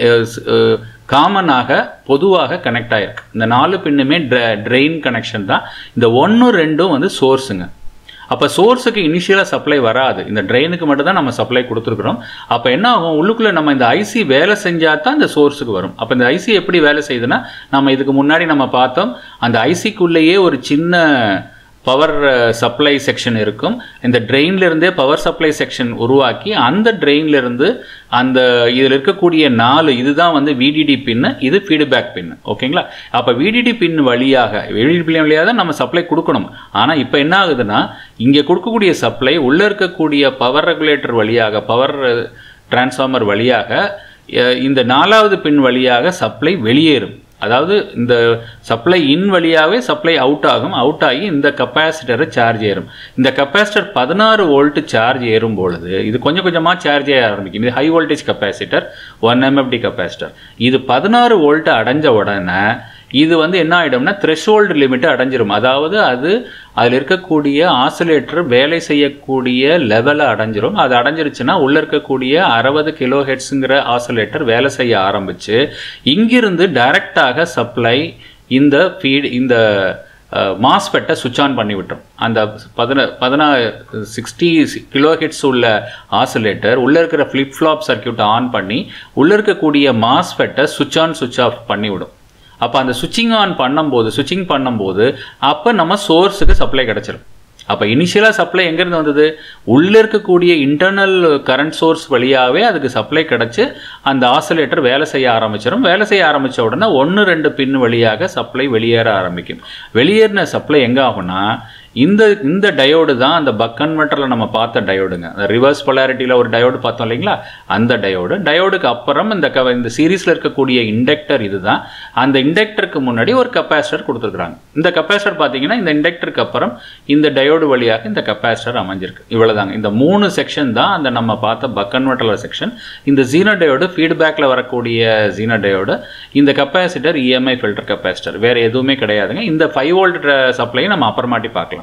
காமனாக பொதுவாக கனெக்ட் ஆயிருக்கு இந்த நாலு பின்னுமே ட்ரெயின் கனெக்ஷன் தான் இந்த ஒன்று ரெண்டும் வந்து சோர்ஸுங்க அப்போ சோர்ஸுக்கு இனிஷியலாக சப்ளை வராது இந்த ட்ரெயினுக்கு மட்டும் தான் நம்ம சப்ளை கொடுத்துருக்குறோம் அப்போ என்ன ஆகும் உள்ளுக்குள்ளே நம்ம இந்த ஐசி வேலை செஞ்சால் தான் இந்த சோர்ஸுக்கு வரும் அப்போ இந்த ஐசி எப்படி வேலை செய்யுதுன்னா நம்ம இதுக்கு முன்னாடி நம்ம பார்த்தோம் அந்த ஐசிக்குள்ளேயே ஒரு சின்ன பவர் சப்ளை செக்ஷன் இருக்கும் இந்த drainல இருந்தே பவர் சப்ளை செக்ஷன் உருவாக்கி அந்த drainல இருந்து அந்த இதில் இருக்கக்கூடிய நாலு இதுதான் வந்து விடிடி பின்னு இது ஃபீட்பேக் பின்னு ஓகேங்களா அப்போ விடிடி பின் வழியாக விடிடி பின் வழியாக தான் நம்ம சப்ளை கொடுக்கணும் ஆனால் இப்போ என்ன ஆகுதுன்னா இங்கே கொடுக்கக்கூடிய சப்ளை உள்ளே இருக்கக்கூடிய பவர் ரெகுலேட்டர் வழியாக பவர் டிரான்ஸ்ஃபார்மர் வழியாக அஹ், இந்த நாலாவது பின் வழியாக சப்ளை வெளியேறும் அதாவது இந்த சப்ளை இன் வழியாகவே சப்ளை அவுட் ஆகும் அவுட் ஆகி இந்த கெப்பாசிட்டரை சார்ஜ் ஏறும் இந்த கெப்பாசிட்டர் பதினாறு வோல்ட் சார்ஜ் ஏறும் பொழுது இது கொஞ்சம் கொஞ்சமாக சார்ஜ் ஆக ஆரம்பிக்கும் இது high voltage capacitor one MFD capacitor இது பதினாறு வோல்ட் அடைஞ்ச உடனே இது வந்து என்ன ஆகிடும்னா த்ரெஷோல்டு லிமிட்டை அடைஞ்சிரும் அதாவது அது அதில் இருக்கக்கூடிய ஆசிலேட்டர் வேலை செய்யக்கூடிய லெவலை அடைஞ்சிரும் அது அடைஞ்சிருச்சுன்னா உள்ளே இருக்கக்கூடிய அறுபது கிலோ ஹெட்ஸுங்கிற ஆசிலேட்டர் வேலை செய்ய ஆரம்பித்து இங்கிருந்து டைரக்டாக சப்ளை இந்த ஃபீட் இந்த மாஸ்பெட்டை சுவிட்ச் ஆன் பண்ணி விட்டுரும் அந்த பதின பதினா சிக்ஸ்டி கிலோ ஹெட்ஸ் உள்ள ஆசிலேட்டர் உள்ளே இருக்கிற ஃப்ளிப் ஃப்ளாப் சர்க்கியூட்டை ஆன் பண்ணி உள்ளே இருக்கக்கூடிய மாஸ்பெட்டை சுவிட்ச் ஆன் சுவிட்ச் ஆஃப் பண்ணி விடும் அப்போ அந்த சுவிட்சிங் ஆன் பண்ணும்போது சுவிட்சிங் பண்ணும்போது அப்போ நம்ம சோர்ஸுக்கு சப்ளை கிடச்சிரும் அப்போ இனிஷியலாக சப்ளை எங்கேருந்து வந்தது உள்ளே இருக்கக்கூடிய இன்டர்னல் கரண்ட் சோர்ஸ் வழியாகவே அதுக்கு சப்ளை கிடச்சி அந்த ஆசிலேட்டர் வேலை செய்ய ஆரம்பிச்சிடும் வேலை செய்ய ஆரம்பித்த உடனே ஒன்று ரெண்டு பின் வழியாக சப்ளை வெளியேற ஆரம்பிக்கும் வெளியேறின சப்ளை எங்கே ஆகும்னா இந்த இந்த டயோடு தான் அந்த பக் கன்வெர்ட்டரில் நம்ம பார்த்த டயோடுங்க அந்த ரிவர்ஸ் பொலாரிட்டியில் ஒரு டயோடு பார்த்தோம் இல்லைங்களா அந்த டயோடு டயோடுக்கு அப்புறம் இந்த க இந்த சீரீஸில் இருக்கக்கூடிய இண்டக்டர் இதுதான் அந்த இண்டக்டருக்கு முன்னாடி ஒரு கெப்பாசிட்டர் கொடுத்துருக்குறாங்க இந்த கெப்பாசிட்டர் பார்த்தீங்கன்னா இந்த இண்டக்டருக்கு அப்புறம் இந்த டயோடு வழியாக இந்த கெப்பாசிட்டர் அமைஞ்சிருக்கு இவ்வளோதாங்க இந்த மூணு செக்ஷன் தான் அந்த நம்ம பார்த்த பக் கன்வெர்ட்டரில் செக்ஷன் இந்த ஜீனோ டயோடு ஃபீட்பேக்கில் வரக்கூடிய ஜீனோ டயோடு இந்த கெப்பாசிட்டர் இஎம்ஐ ஃபில்டர் கெப்பாசிட்டர் வேறு எதுவுமே கிடையாதுங்க இந்த ஃபைவ் வோல்ட் சப்ளையை நம்ம அப்புறமாட்டி பார்க்கலாம்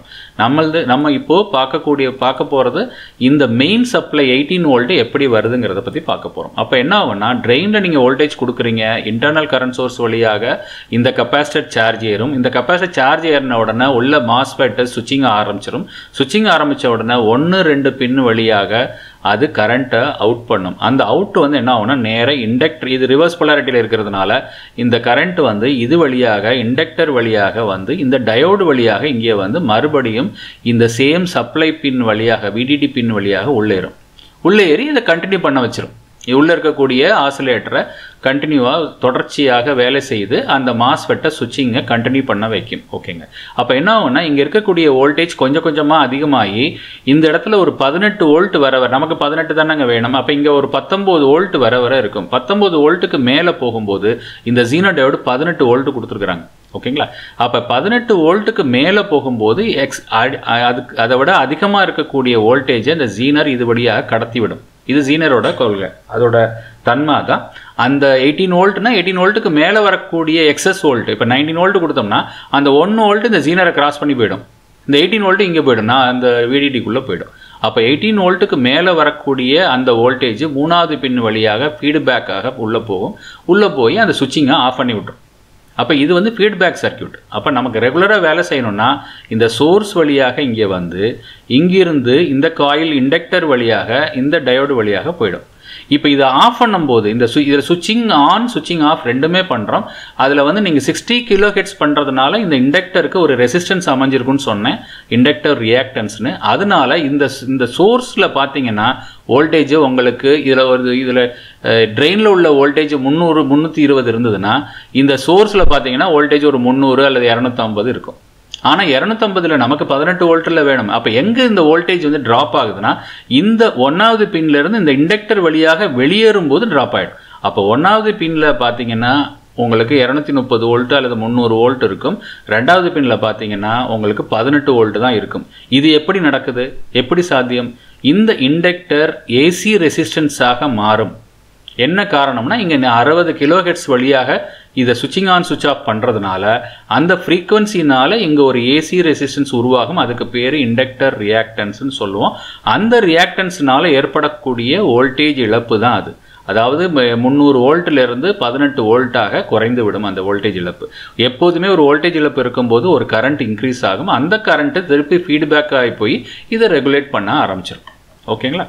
பார்க்குறோம் நம்மளது நம்ம இப்போது பார்க்கக்கூடிய பார்க்க போகிறது இந்த மெயின் சப்ளை எயிட்டீன் வோல்ட் எப்படி வருதுங்கிறத பற்றி பார்க்க போகிறோம் அப்போ என்ன ஆகும்னா ட்ரெயினில் நீங்கள் வோல்டேஜ் கொடுக்குறீங்க இன்டர்னல் கரண்ட் சோர்ஸ் வழியாக இந்த கெப்பாசிட்டர் சார்ஜ் ஏறும் இந்த கெப்பாசிட்டர் சார்ஜ் ஏறின உடனே உள்ள மாஸ்பெட்டை சுவிச்சிங் ஆரம்பிச்சிடும் சுவிச்சிங் ஆரம்பித்த உடனே ஒன்று ரெண்டு பின் வழியாக அது கரண்ட்டை அவுட் பண்ணும் அந்த அவுட் வந்து என்ன ஆகும்னா நேராக இண்டக்டர் இது ரிவர்ஸ் பொலாரிட்டியில் இருக்கிறதுனால இந்த கரண்ட் வந்து இது வழியாக இண்டக்டர் வழியாக வந்து இந்த டயோடு வழியாக இங்கே வந்து மறுபடியும் இந்த சேம் சப்ளை பின் வழியாக விடிடி பின் வழியாக உள்ளேறும் உள்ளே ஏறி இதை கண்டினியூ பண்ண வச்சிரும் உள்ளே இருக்கக்கூடிய ஆசிலேட்டரை கண்டினியூவாக தொடர்ச்சியாக வேலை செய்து அந்த மாஸ்ஃபெட்டை சுவிட்சிங்கை கண்டினியூ பண்ண வைக்கும் ஓகேங்க அப்போ என்ன ஆகும்னா இங்கே இருக்கக்கூடிய வோல்டேஜ் கொஞ்சம் கொஞ்சமாக அதிகமாகி இந்த இடத்துல ஒரு பதினெட்டு வோல்ட் வர வர நமக்கு பதினெட்டு தானேங்க வேணும் அப்போ இங்கே ஒரு பத்தொம்போது வோல்ட் வர வர இருக்கும் பத்தொம்போது வோல்ட்டுக்கு மேலே போகும்போது இந்த ஜீனோ டயோடு பதினெட்டு வோல்ட் கொடுத்துருக்குறாங்க ஓகேங்களா அப்போ பதினெட்டு வோல்ட்டுக்கு மேலே போகும்போது எக்ஸ் அதுக்கு அதை விட அதிகமாக இருக்கக்கூடிய வோல்டேஜை இந்த ஜீனர் இது வழியாக கடத்தி விடும் இது ஜீனரோட கொள்கை அதோட தன்மை தான் அந்த எயிட்டீன் வோல்ட்னா எயிட்டீன் வோல்ட்டுக்கு மேலே வரக்கூடிய எக்ஸஸ் வோல்ட் இப்போ நைன்டீன் வோல்ட் கொடுத்தோம்னா அந்த ஒன்று வோல்ட் இந்த ஜீனரை கிராஸ் பண்ணி போயிடும் இந்த எயிட்டீன் வோல்ட்டு இங்கே போயிடும் நான் அந்த விடிடிக்குள்ளே போயிடும் அப்போ எயிட்டீன் வோல்ட்டுக்கு மேலே வரக்கூடிய அந்த வோல்டேஜ் மூணாவது பின் வழியாக ஃபீட்பேக்காக உள்ளே போகும் உள்ளே போய் அந்த சுவிட்சிங்கை ஆஃப் பண்ணி விட்டுரும் அப்போ இது வந்து ஃபீட்பேக் சர்க்கியூட் அப்போ நமக்கு ரெகுலராக வேலை செய்யணும்னா இந்த சோர்ஸ் வழியாக இங்கே வந்து இங்கிருந்து இந்த காயில் இண்டக்டர் வழியாக இந்த டயோடு வழியாக போயிடும் இப்போ இதை ஆஃப் பண்ணும்போது இந்த சு இதில் சுவிட்சிங் ஆன் சுவிட்சிங் ஆஃப் ரெண்டுமே பண்ணுறோம் அதில் வந்து நீங்கள் சிக்ஸ்டி கிலோ ஹெட்ஸ் பண்ணுறதுனால இந்த இண்டக்டருக்கு ஒரு ரெசிஸ்டன்ஸ் அமைஞ்சிருக்குன்னு சொன்னேன் இண்டக்டர் ரியாக்டன்ஸ்னு அதனால இந்த இந்த சோர்ஸில் பார்த்தீங்கன்னா வோல்டேஜ் உங்களுக்கு இதில் ஒரு இதில் ட்ரெயினில் உள்ள வோல்டேஜ் முந்நூறு முந்நூற்றி இருபது இருந்ததுன்னா இந்த சோர்ஸில் பார்த்தீங்கன்னா வோல்டேஜ் ஒரு முந்நூறு அல்லது இரநூத்தம்பது இருக்கும் ஆனால் இரநூத்தம்பதில் நமக்கு பதினெட்டு வோல்ட்டில் வேணும் அப்போ எங்கே இந்த வோல்டேஜ் வந்து ட்ராப் ஆகுதுன்னா இந்த ஒன்றாவது பின்லேருந்து இந்த இண்டக்டர் வழியாக வெளியேறும் போது ட்ராப் ஆகிடும் அப்போ ஒன்றாவது பின்னில் பார்த்தீங்கன்னா உங்களுக்கு இரநூத்தி முப்பது வோல்ட்டு அல்லது முந்நூறு வோல்ட் இருக்கும் ரெண்டாவது பின்னில் பார்த்தீங்கன்னா உங்களுக்கு பதினெட்டு வோல்ட் தான் இருக்கும் இது எப்படி நடக்குது எப்படி சாத்தியம் இந்த இண்டக்டர் ஏசி ரெசிஸ்டன்ஸாக மாறும் என்ன காரணம்னா இங்கே அறுபது கிலோஹெட்ஸ் வழியாக இதை சுவிட்சிங் ஆன் சுவிட்ச் ஆஃப் பண்ணுறதுனால அந்த ஃப்ரீக்குவன்சினால இங்கே ஒரு ஏசி ரெசிஸ்டன்ஸ் உருவாகும் அதுக்கு பேர் இண்டக்டர் ரியாக்டன்ஸ்னு சொல்லுவோம் அந்த ரியாக்டன்ஸ்னால ஏற்படக்கூடிய வோல்டேஜ் இழப்பு தான் அது அதாவது முந்நூறு வோல்ட்டிலிருந்து பதினெட்டு வோல்ட்டாக குறைந்து விடும் அந்த வோல்டேஜ் இழப்பு எப்போதுமே ஒரு வோல்டேஜ் இழப்பு இருக்கும்போது ஒரு கரண்ட் இன்க்ரீஸ் ஆகும் அந்த கரண்ட்டு திருப்பி ஃபீட்பேக் ஆகி போய் இதை ரெகுலேட் பண்ண ஆரம்பிச்சிடும் ஓகேங்களா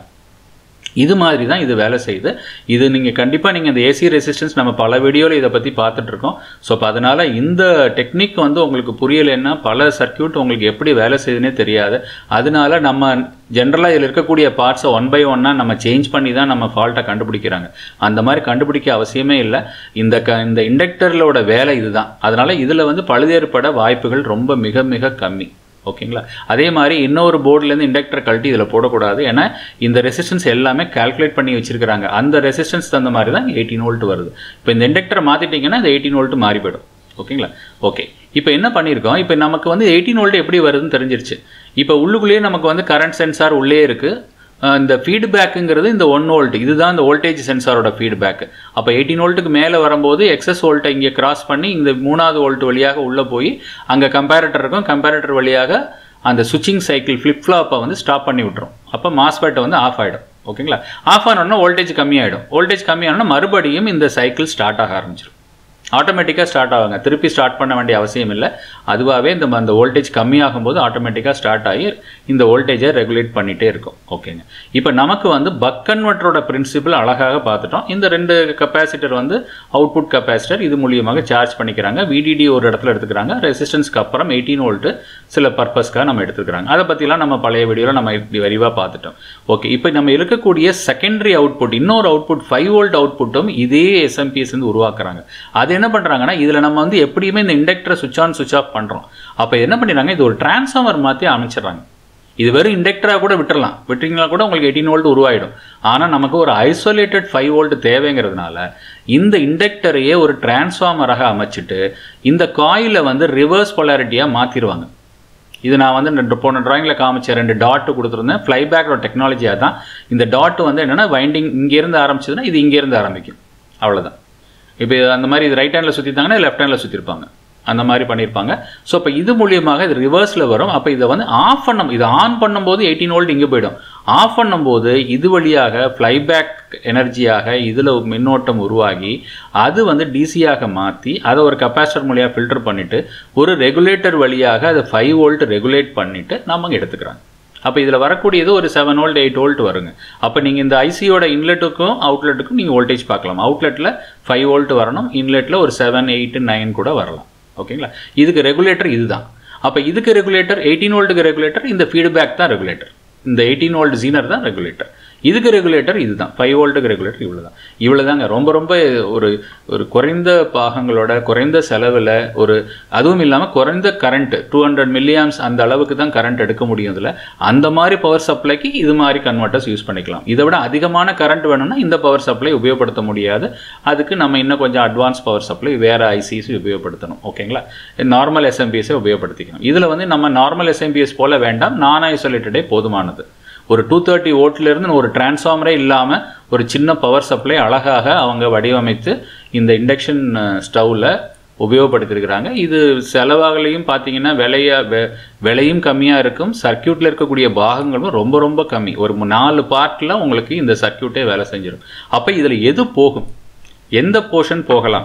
இது மாதிரி தான் இது வேலை செய்யுது இது நீங்கள் கண்டிப்பாக நீங்கள் இந்த ஏசி ரெசிஸ்டன்ஸ் நம்ம பல வீடியோவில் இதை பற்றி பார்த்துட்ருக்கோம் ஸோ அப்போ அதனால் இந்த டெக்னிக் வந்து உங்களுக்கு புரியலைன்னா பல சர்க்கியூட் உங்களுக்கு எப்படி வேலை செய்யுதுன்னே தெரியாது அதனால நம்ம ஜென்ரலாக இதில் இருக்கக்கூடிய பார்ட்ஸை ஒன் பை ஒன்னாக நம்ம சேஞ்ச் பண்ணி தான் நம்ம ஃபால்ட்டை கண்டுபிடிக்கிறாங்க அந்த மாதிரி கண்டுபிடிக்க அவசியமே இல்லை இந்த க இந்த இண்டக்டர்களோட வேலை இதுதான் அதனால் இதில் வந்து பழுதேற்பட வாய்ப்புகள் ரொம்ப மிக மிக கம்மி ஓகேங்களா அதே மாதிரி இன்னொரு போர்டுலேருந்து இண்டக்டர் கழட்டி இதில் போடக்கூடாது ஏன்னா இந்த ரெசிஸ்டன்ஸ் எல்லாமே கால்குலேட் பண்ணி வச்சிருக்காங்க அந்த ரெசிஸ்டன்ஸ் தகுந்த மாதிரி தான் எயிட்டீன் வோல்ட் வருது இப்போ இந்த இண்டக்டரை மாற்றிட்டிங்கன்னா இந்த எயிட்டீன் வோல்ட் மாறி போயிடும் ஓகேங்களா ஓகே இப்போ என்ன பண்ணியிருக்கோம் இப்போ நமக்கு வந்து எயிட்டீன் வோல்ட் எப்படி வருதுன்னு தெரிஞ்சிருச்சு இப்போ உள்ளுக்குள்ளேயே நமக்கு வந்து கரண்ட் சென்சார் உள்ளே இருக்குது இந்த ஃபீட்பேக்குங்கிறது இந்த ஒன் வோல்ட் இதுதான் இந்த வோல்டேஜ் சென்சாரோட ஃபீட்பேக் அப்போ எயிட்டீன் வோல்ட்டுக்கு மேலே வரும்போது எக்ஸஸ் வோல்ட்டை இங்கே கிராஸ் பண்ணி இந்த மூணாவது வோல்ட் வழியாக உள்ளே போய் அங்கே கம்பேரட்டர் இருக்கும் கம்பேரட்டர் வழியாக அந்த சுவிச்சிங் சைக்கிள் ஃப்ளிப் ஃப்ளாப்பை வந்து ஸ்டாப் பண்ணி விட்டுரும் அப்போ மாஸ்பேட்டை வந்து ஆஃப் ஆகிடும் ஓகேங்களா ஆஃப் ஆனோடனே வோல்டேஜ் கம்மியாயிடும் வோல்டேஜ் கம்மியானோன்னா மறுபடியும் இந்த சைக்கிள் ஸ்டார்ட் ஆக ஆரம்பிச்சிடும் ஆட்டோமேட்டிக்காக ஸ்டார்ட் ஆகுங்க திருப்பி ஸ்டார்ட் பண்ண வேண்டிய அவசியம் இல்லை அதுவாகவே இந்த அந்த வோல்டேஜ் கம்மியாகும் போது ஆட்டோமேட்டிக்காக ஸ்டார்ட் ஆகி இந்த வோல்டேஜை ரெகுலேட் பண்ணிகிட்டே இருக்கும் ஓகேங்க இப்போ நமக்கு வந்து பக் கன்வெர்ட்டரோட பிரின்சிபிள் அழகாக பார்த்துட்டோம் இந்த ரெண்டு கெப்பாசிட்டர் வந்து அவுட்புட் கெப்பாசிட்டர் இது மூலியமாக சார்ஜ் பண்ணிக்கிறாங்க விடிடி ஒரு இடத்துல எடுத்துக்கிறாங்க ரெசிஸ்டன்ஸ்க்கு அப்புறம் எயிட்டீன் வோல்ட்டு சில பர்பஸ்க்காக நம்ம எடுத்துக்கிறாங்க அதை பற்றிலாம் நம்ம பழைய வீடியோவில் நம்ம இப்படி விரிவாக பார்த்துட்டோம் ஓகே இப்போ நம்ம இருக்கக்கூடிய செகண்டரி அவுட்புட் இன்னொரு அவுட்புட் ஃபைவ் வோல்ட் அவுட்புட்டும் இதே எஸ்எம்பிஎஸ் வந்து உருவாக்குறாங்க அது என்ன பண்ணுறாங்கன்னா இதில் நம்ம வந்து எப்படியுமே இந்த இண்டக்டரை சுவிச் ஆன் சுவிச் ஆஃப் பண்ணுறோம் அப்போ என்ன பண்ணிடுறாங்க இது ஒரு டிரான்ஸ்ஃபார்மர் மாற்றி அமைச்சிடுறாங்க இது வெறும் இண்டக்டராக கூட விட்டுறலாம் விட்டுறீங்களா கூட உங்களுக்கு எயிட்டீன் வோல்ட் உருவாயிடும் ஆனால் நமக்கு ஒரு ஐசோலேட்டட் ஃபைவ் வோல்ட் தேவைங்கிறதுனால இந்த இண்டக்டரையே ஒரு டிரான்ஸ்ஃபார்மராக அமைச்சிட்டு இந்த காயிலை வந்து ரிவர்ஸ் பொலாரிட்டியாக மாற்றிடுவாங்க இது நான் வந்து ரெண்டு போன ட்ராயிங்கில் காமிச்ச ரெண்டு டாட்டு கொடுத்துருந்தேன் ஃப்ளைபேக்கோட டெக்னாலஜியாக தான் இந்த டாட்டு வந்து என்னென்னா வைண்டிங் இங்கேருந்து ஆரம்பிச்சதுன்னா இது இங்கேருந்து ஆரம்பிக்கும் அவ்வளோதான் இப்போ அந்த மாதிரி இது ரைட் ஹேண்டில் சுற்றிட்டாங்கன்னா லெஃப்ட் ஹேண்டில் சுற்றிருப்பாங்க அந்த மாதிரி பண்ணியிருப்பாங்க ஸோ இப்போ இது மூலியமாக இது ரிவர்ஸில் வரும் அப்போ இதை வந்து ஆஃப் பண்ணும் இது ஆன் பண்ணும்போது எயிட்டீன் வோல்ட் இங்கே போயிடும் ஆஃப் பண்ணும்போது இது வழியாக ஃப்ளைபேக் எனர்ஜியாக இதில் மின்னோட்டம் உருவாகி அது வந்து டிசியாக மாற்றி அதை ஒரு கெப்பாசிட்டர் மூலியாக ஃபில்டர் பண்ணிவிட்டு ஒரு ரெகுலேட்டர் வழியாக அதை ஃபைவ் வோல்ட் ரெகுலேட் பண்ணிவிட்டு நம்ம எடுத்துக்கிறாங்க அப்போ இதில் வரக்கூடியது ஒரு செவன் வோல்ட் எயிட் வோல்ட் வருங்க அப்போ நீங்கள் இந்த ஐசியோட இன்லெட்டுக்கும் அவுட்லெட்டுக்கும் நீங்கள் வோல்டேஜ் பார்க்கலாம் அவுட்லெட்டில் ஃபைவ் வோல்ட் வரணும் இன்லெட்டில் ஒரு செவன் எயிட் நைன் கூட வரலாம் ஓகேங்களா இதுக்கு ரெகுலேட்டர் இதுதான் அப்போ இதுக்கு ரெகுலேட்டர் எயிட்டீன் வோல்ட்டுக்கு ரெகுலேட்டர் இந்த ஃபீட்பேக் தான் ரெகுலேட்டர் இந்த எயிட்டீன் வோல்ட் ஜீனர் தான் ரெகுலேட்டர் இதுக்கு ரெகுலேட்டர் இதுதான் ஃபைவ் வோல்ட்டுக்கு ரெகுலேட்டர் இவ்வளோ தான் இவ்வளோ தாங்க ரொம்ப ரொம்ப ஒரு ஒரு குறைந்த பாகங்களோட குறைந்த செலவில் ஒரு அதுவும் இல்லாமல் குறைந்த கரண்ட் டூ ஹண்ட்ரட் மில்லியாம்ஸ் அந்த அளவுக்கு தான் கரண்ட் எடுக்க முடியும் இதில் அந்த மாதிரி பவர் சப்ளைக்கு இது மாதிரி கன்வெர்ட்டர்ஸ் யூஸ் பண்ணிக்கலாம் இதை விட அதிகமான கரண்ட் வேணும்னா இந்த பவர் சப்ளை உபயோகப்படுத்த முடியாது அதுக்கு நம்ம இன்னும் கொஞ்சம் அட்வான்ஸ் பவர் சப்ளை வேறு ஐசிஸ் உபயோகப்படுத்தணும் ஓகேங்களா நார்மல் எஸ்எம்பிஎஸை உபயோகப்படுத்திக்கணும் இதில் வந்து நம்ம நார்மல் எஸ்எம்பிஎஸ் போல வேண்டாம் நான் ஐசோலேட்டடே போதுமானது ஒரு டூ தேர்ட்டி ஓட்டிலிருந்து ஒரு டிரான்ஸ்ஃபார்மரே இல்லாமல் ஒரு சின்ன பவர் சப்ளை அழகாக அவங்க வடிவமைத்து இந்த இண்டக்ஷன் ஸ்டவ்வில் உபயோகப்படுத்தியிருக்கிறாங்க இது செலவாகலையும் பார்த்தீங்கன்னா விலையா வெ- விலையும் கம்மியாக இருக்கும் சர்க்கியூட்டில் இருக்கக்கூடிய பாகங்களும் ரொம்ப ரொம்ப கம்மி ஒரு மு- நாலு பார்ட்டில் உங்களுக்கு இந்த சர்க்கியூட்டே வேலை செஞ்சிடும் அப்போ இதில் எது போகும் எந்த போர்ஷன் போகலாம்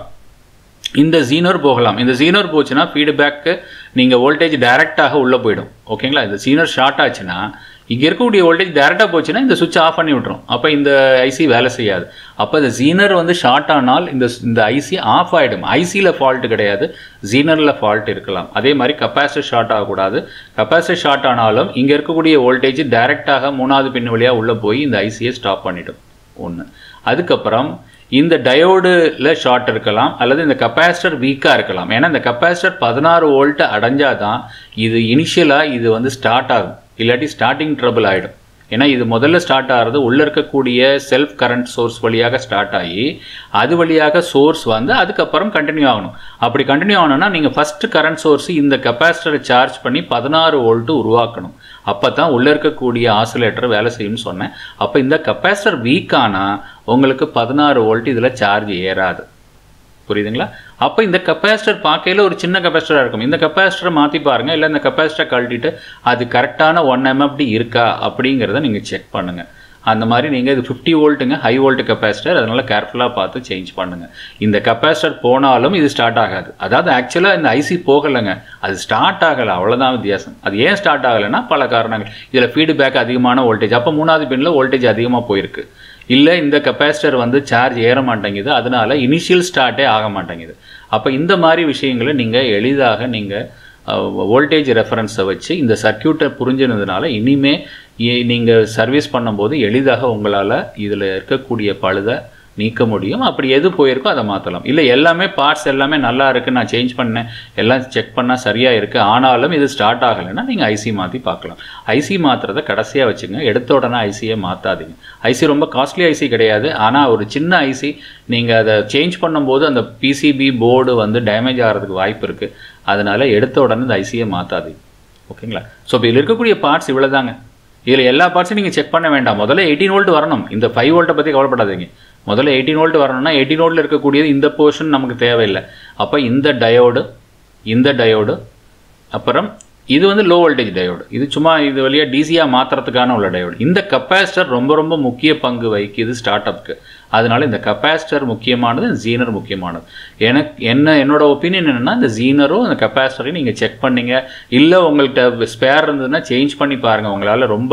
இந்த ஜீனர் போகலாம் இந்த ஜீனர் போச்சுன்னா ஃபீட்பேக்கு நீங்கள் வோல்டேஜ் டைரெக்டாக உள்ளே போயிடும் ஓகேங்களா இந்த ஜீனர் ஷார்ட் ஆச்சுன்னா இங்கே இருக்கக்கூடிய வோல்டேஜ் டைரெக்டாக போச்சுன்னா இந்த சுவிட்ச் ஆஃப் பண்ணி விட்டுரும் அப்போ இந்த ஐசி வேலை செய்யாது அப்போ இந்த ஜீனர் வந்து ஷார்ட் ஆனால் இந்த இந்த ஐசி ஆஃப் ஆகிடும் ஐசியில் ஃபால்ட் கிடையாது ஜீனரில் ஃபால்ட் இருக்கலாம் அதே மாதிரி கப்பாசிட்டர் ஷார்ட் ஆகக்கூடாது கப்பாசிட்டர் ஷார்ட் ஆனாலும் இங்கே இருக்கக்கூடிய வோல்டேஜ் டைரெக்டாக மூணாவது பின் வழியாக உள்ளே போய் இந்த ஐசியை ஸ்டாப் பண்ணிடும் ஒன்று அதுக்கப்புறம் இந்த டயோடில் ஷார்ட் இருக்கலாம் அல்லது இந்த கப்பாசிட்டர் வீக்காக இருக்கலாம் ஏன்னா இந்த கப்பாசிட்டர் பதினாறு வோல்ட் அடைஞ்சாதான் இது இனிஷியலாக இது வந்து ஸ்டார்ட் ஆகும் இல்லாட்டி ஸ்டார்டிங் ட்ரபிள் ஆகிடும் ஏன்னா இது முதல்ல ஸ்டார்ட் ஆகிறது உள்ளே இருக்கக்கூடிய செல்ஃப் கரண்ட் சோர்ஸ் வழியாக ஸ்டார்ட் ஆகி அது வழியாக சோர்ஸ் வந்து அதுக்கப்புறம் கண்டினியூ ஆகணும் அப்படி கண்டினியூ ஆகணும்னா நீங்கள் ஃபஸ்ட்டு கரண்ட் சோர்ஸ் இந்த கெப்பாசிட்டரை சார்ஜ் பண்ணி பதினாறு வோல்ட்டு உருவாக்கணும் அப்போ தான் உள்ளே இருக்கக்கூடிய ஆசிலேட்டர் வேலை செய்யும்னு சொன்னேன் அப்போ இந்த கெப்பாசிட்டர் வீக் ஆனால் உங்களுக்கு பதினாறு வோல்ட் இதில் சார்ஜ் ஏறாது புரியுதுங்களா அப்போ இந்த கெப்பாசிட்டர் பார்க்கையில ஒரு சின்ன கெப்பாசிட்டராக இருக்கும் இந்த கெப்பாசிட்டரை மாற்றி பாருங்கள் இல்லை இந்த கெப்பாசிட்டரை கழட்டிட்டு அது கரெக்டான ஒன் எம்எஃப்டி இருக்கா அப்படிங்கிறத நீங்கள் செக் பண்ணுங்கள் அந்த மாதிரி நீங்கள் இது ஃபிஃப்டி வோல்ட்டுங்க ஹை வோல்ட் கெப்பாசிட்டர் அதனால் கேர்ஃபுல்லாக பார்த்து சேஞ்ச் பண்ணுங்கள் இந்த கெப்பாசிட்டர் போனாலும் இது ஸ்டார்ட் ஆகாது அதாவது ஆக்சுவலாக இந்த ஐசி போகலைங்க அது ஸ்டார்ட் ஆகலை அவ்வளோதான் வித்தியாசம் அது ஏன் ஸ்டார்ட் ஆகலைன்னா பல காரணங்கள் இதில் ஃபீட்பேக் அதிகமான வோல்டேஜ் அப்போ மூணாவது பின்னில் வோல்டேஜ் அதிகமாக போயிருக்கு இல்லை இந்த கெப்பாசிட்டர் வந்து சார்ஜ் ஏற மாட்டேங்குது அதனால இனிஷியல் ஸ்டார்ட்டே ஆக மாட்டேங்குது அப்போ இந்த மாதிரி விஷயங்களை நீங்கள் எளிதாக நீங்கள் வோல்டேஜ் ரெஃபரன்ஸை வச்சு இந்த சர்க்கியூட்டை புரிஞ்சினதுனால இனிமே நீங்கள் சர்வீஸ் பண்ணும்போது எளிதாக உங்களால் இதில் இருக்கக்கூடிய பழுதை நீக்க முடியும் அப்படி எது போயிருக்கோ அதை மாற்றலாம் இல்லை எல்லாமே பார்ட்ஸ் எல்லாமே நல்லா இருக்குது நான் சேஞ்ச் பண்ணேன் எல்லாம் செக் பண்ணால் சரியாக இருக்குது ஆனாலும் இது ஸ்டார்ட் ஆகலைன்னா நீங்கள் ஐசி மாற்றி பார்க்கலாம் ஐசி மாற்றுறதை கடைசியாக வச்சுங்க எடுத்த உடனே ஐசியை மாற்றாதீங்க ஐசி ரொம்ப காஸ்ட்லி ஐசி கிடையாது ஆனால் ஒரு சின்ன ஐசி நீங்கள் அதை சேஞ்ச் பண்ணும்போது அந்த பிசிபி போர்டு வந்து டேமேஜ் ஆகிறதுக்கு வாய்ப்பு இருக்குது அதனால் எடுத்த உடனே இந்த ஐசியை மாற்றாதீங்க ஓகேங்களா ஸோ இப்போ இதில் இருக்கக்கூடிய பார்ட்ஸ் இவ்வளோ தாங்க இதில் எல்லா பார்ட்ஸையும் நீங்கள் செக் பண்ண வேண்டாம் முதல்ல எயிட்டீன் வோல்ட் வரணும் இந்த ஃபைவ் வோல்ட்டை பற்றி கவலைப்படாதீங்க முதல்ல எயிட்டீன் வோல்ட் வரணும்னா எயிட்டீன் வோல்ட்டில் இருக்கக்கூடியது இந்த போர்ஷன் நமக்கு தேவையில்லை அப்போ இந்த டயோடு இந்த டயோடு அப்புறம் இது வந்து லோ வோல்டேஜ் டயோடு இது சும்மா இது வழியாக டிசியாக மாற்றுறதுக்கான உள்ள டயோடு இந்த கப்பாசிட்டர் ரொம்ப ரொம்ப முக்கிய பங்கு வகிக்குது ஸ்டார்ட் அப்க்கு அதனால இந்த கப்பாசிட்டர் முக்கியமானது ஜீனர் முக்கியமானது எனக்கு என்ன என்னோட ஒப்பீனியன் என்னென்னா இந்த ஜீனரும் அந்த கப்பாசிட்டரையும் நீங்கள் செக் பண்ணீங்க இல்லை உங்கள்கிட்ட ஸ்பேர் இருந்ததுன்னா சேஞ்ச் பண்ணி பாருங்கள் உங்களால் ரொம்ப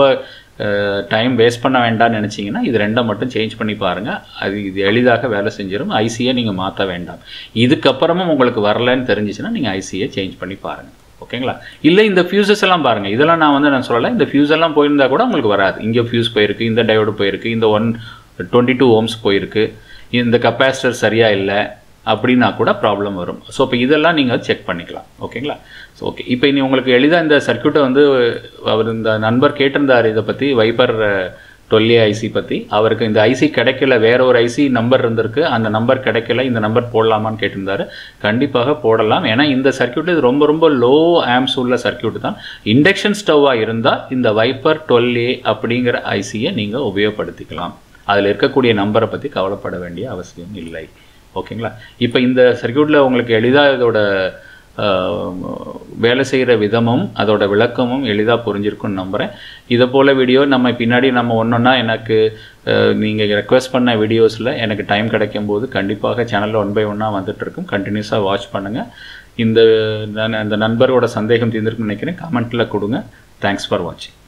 டைம் வேஸ்ட் பண்ண வேண்டாம்னு நினச்சிங்கன்னா இது ரெண்டை மட்டும் சேஞ்ச் பண்ணி பாருங்கள் அது இது எளிதாக வேலை செஞ்சிடும் ஐசியை நீங்கள் மாற்ற வேண்டாம் இதுக்கப்புறமும் உங்களுக்கு வரலன்னு தெரிஞ்சிச்சுன்னா நீங்கள் ஐசியை சேஞ்ச் பண்ணி பாருங்கள் ஓகேங்களா இல்லை இந்த ஃபியூசஸ் எல்லாம் பாருங்கள் இதெல்லாம் நான் வந்து நான் சொல்லலை இந்த ஃபியூஸ் எல்லாம் போயிருந்தா கூட உங்களுக்கு வராது இங்கே ஃபியூஸ் போயிருக்கு இந்த டயோடு போயிருக்கு இந்த ஒன் டுவெண்ட்டி டூ ஓம்ஸ் போயிருக்கு இந்த கப்பாசிட்டர் சரியாக இல்லை அப்படின்னா கூட ப்ராப்ளம் வரும் ஸோ இப்போ இதெல்லாம் நீங்கள் செக் பண்ணிக்கலாம் ஓகேங்களா ஸோ ஓகே இப்போ இனி உங்களுக்கு எளிதாக இந்த சர்க்கியூட்டை வந்து அவர் இந்த நண்பர் கேட்டிருந்தார் இதை பற்றி வைப்பர் டுவெல் ஐசி பற்றி அவருக்கு இந்த ஐசி கிடைக்கல வேற ஒரு ஐசி நம்பர் இருந்திருக்கு அந்த நம்பர் கிடைக்கல இந்த நம்பர் போடலாமான்னு கேட்டிருந்தாரு கண்டிப்பாக போடலாம் ஏன்னா இந்த சர்க்கியூட் இது ரொம்ப ரொம்ப லோ ஆம்ஸ் உள்ள சர்க்கியூட் தான் இண்டக்ஷன் ஸ்டவ்வாக இருந்தால் இந்த வைப்பர் டுவெல் ஏ அப்படிங்கிற ஐசியை நீங்கள் உபயோகப்படுத்திக்கலாம் அதில் இருக்கக்கூடிய நம்பரை பற்றி கவலைப்பட வேண்டிய அவசியம் இல்லை ஓகேங்களா இப்போ இந்த சர்க்கியூட்டில் உங்களுக்கு எளிதாக இதோட வேலை செய்கிற விதமும் அதோட விளக்கமும் எளிதாக புரிஞ்சிருக்கும்னு நம்புகிறேன் இதை போல் வீடியோ நம்ம பின்னாடி நம்ம ஒன்றொன்னா எனக்கு நீங்கள் ரெக்வஸ்ட் பண்ண வீடியோஸில் எனக்கு டைம் கிடைக்கும் போது கண்டிப்பாக சேனலில் ஒன் பை ஒன்னாக வந்துட்டுருக்கும் கண்டினியூஸாக வாட்ச் பண்ணுங்கள் இந்த நான் அந்த நண்பரோட சந்தேகம் தீர்ந்துருக்குன்னு நினைக்கிறேன் கமெண்ட்டில் கொடுங்க தேங்க்ஸ் ஃபார் வாட்சிங்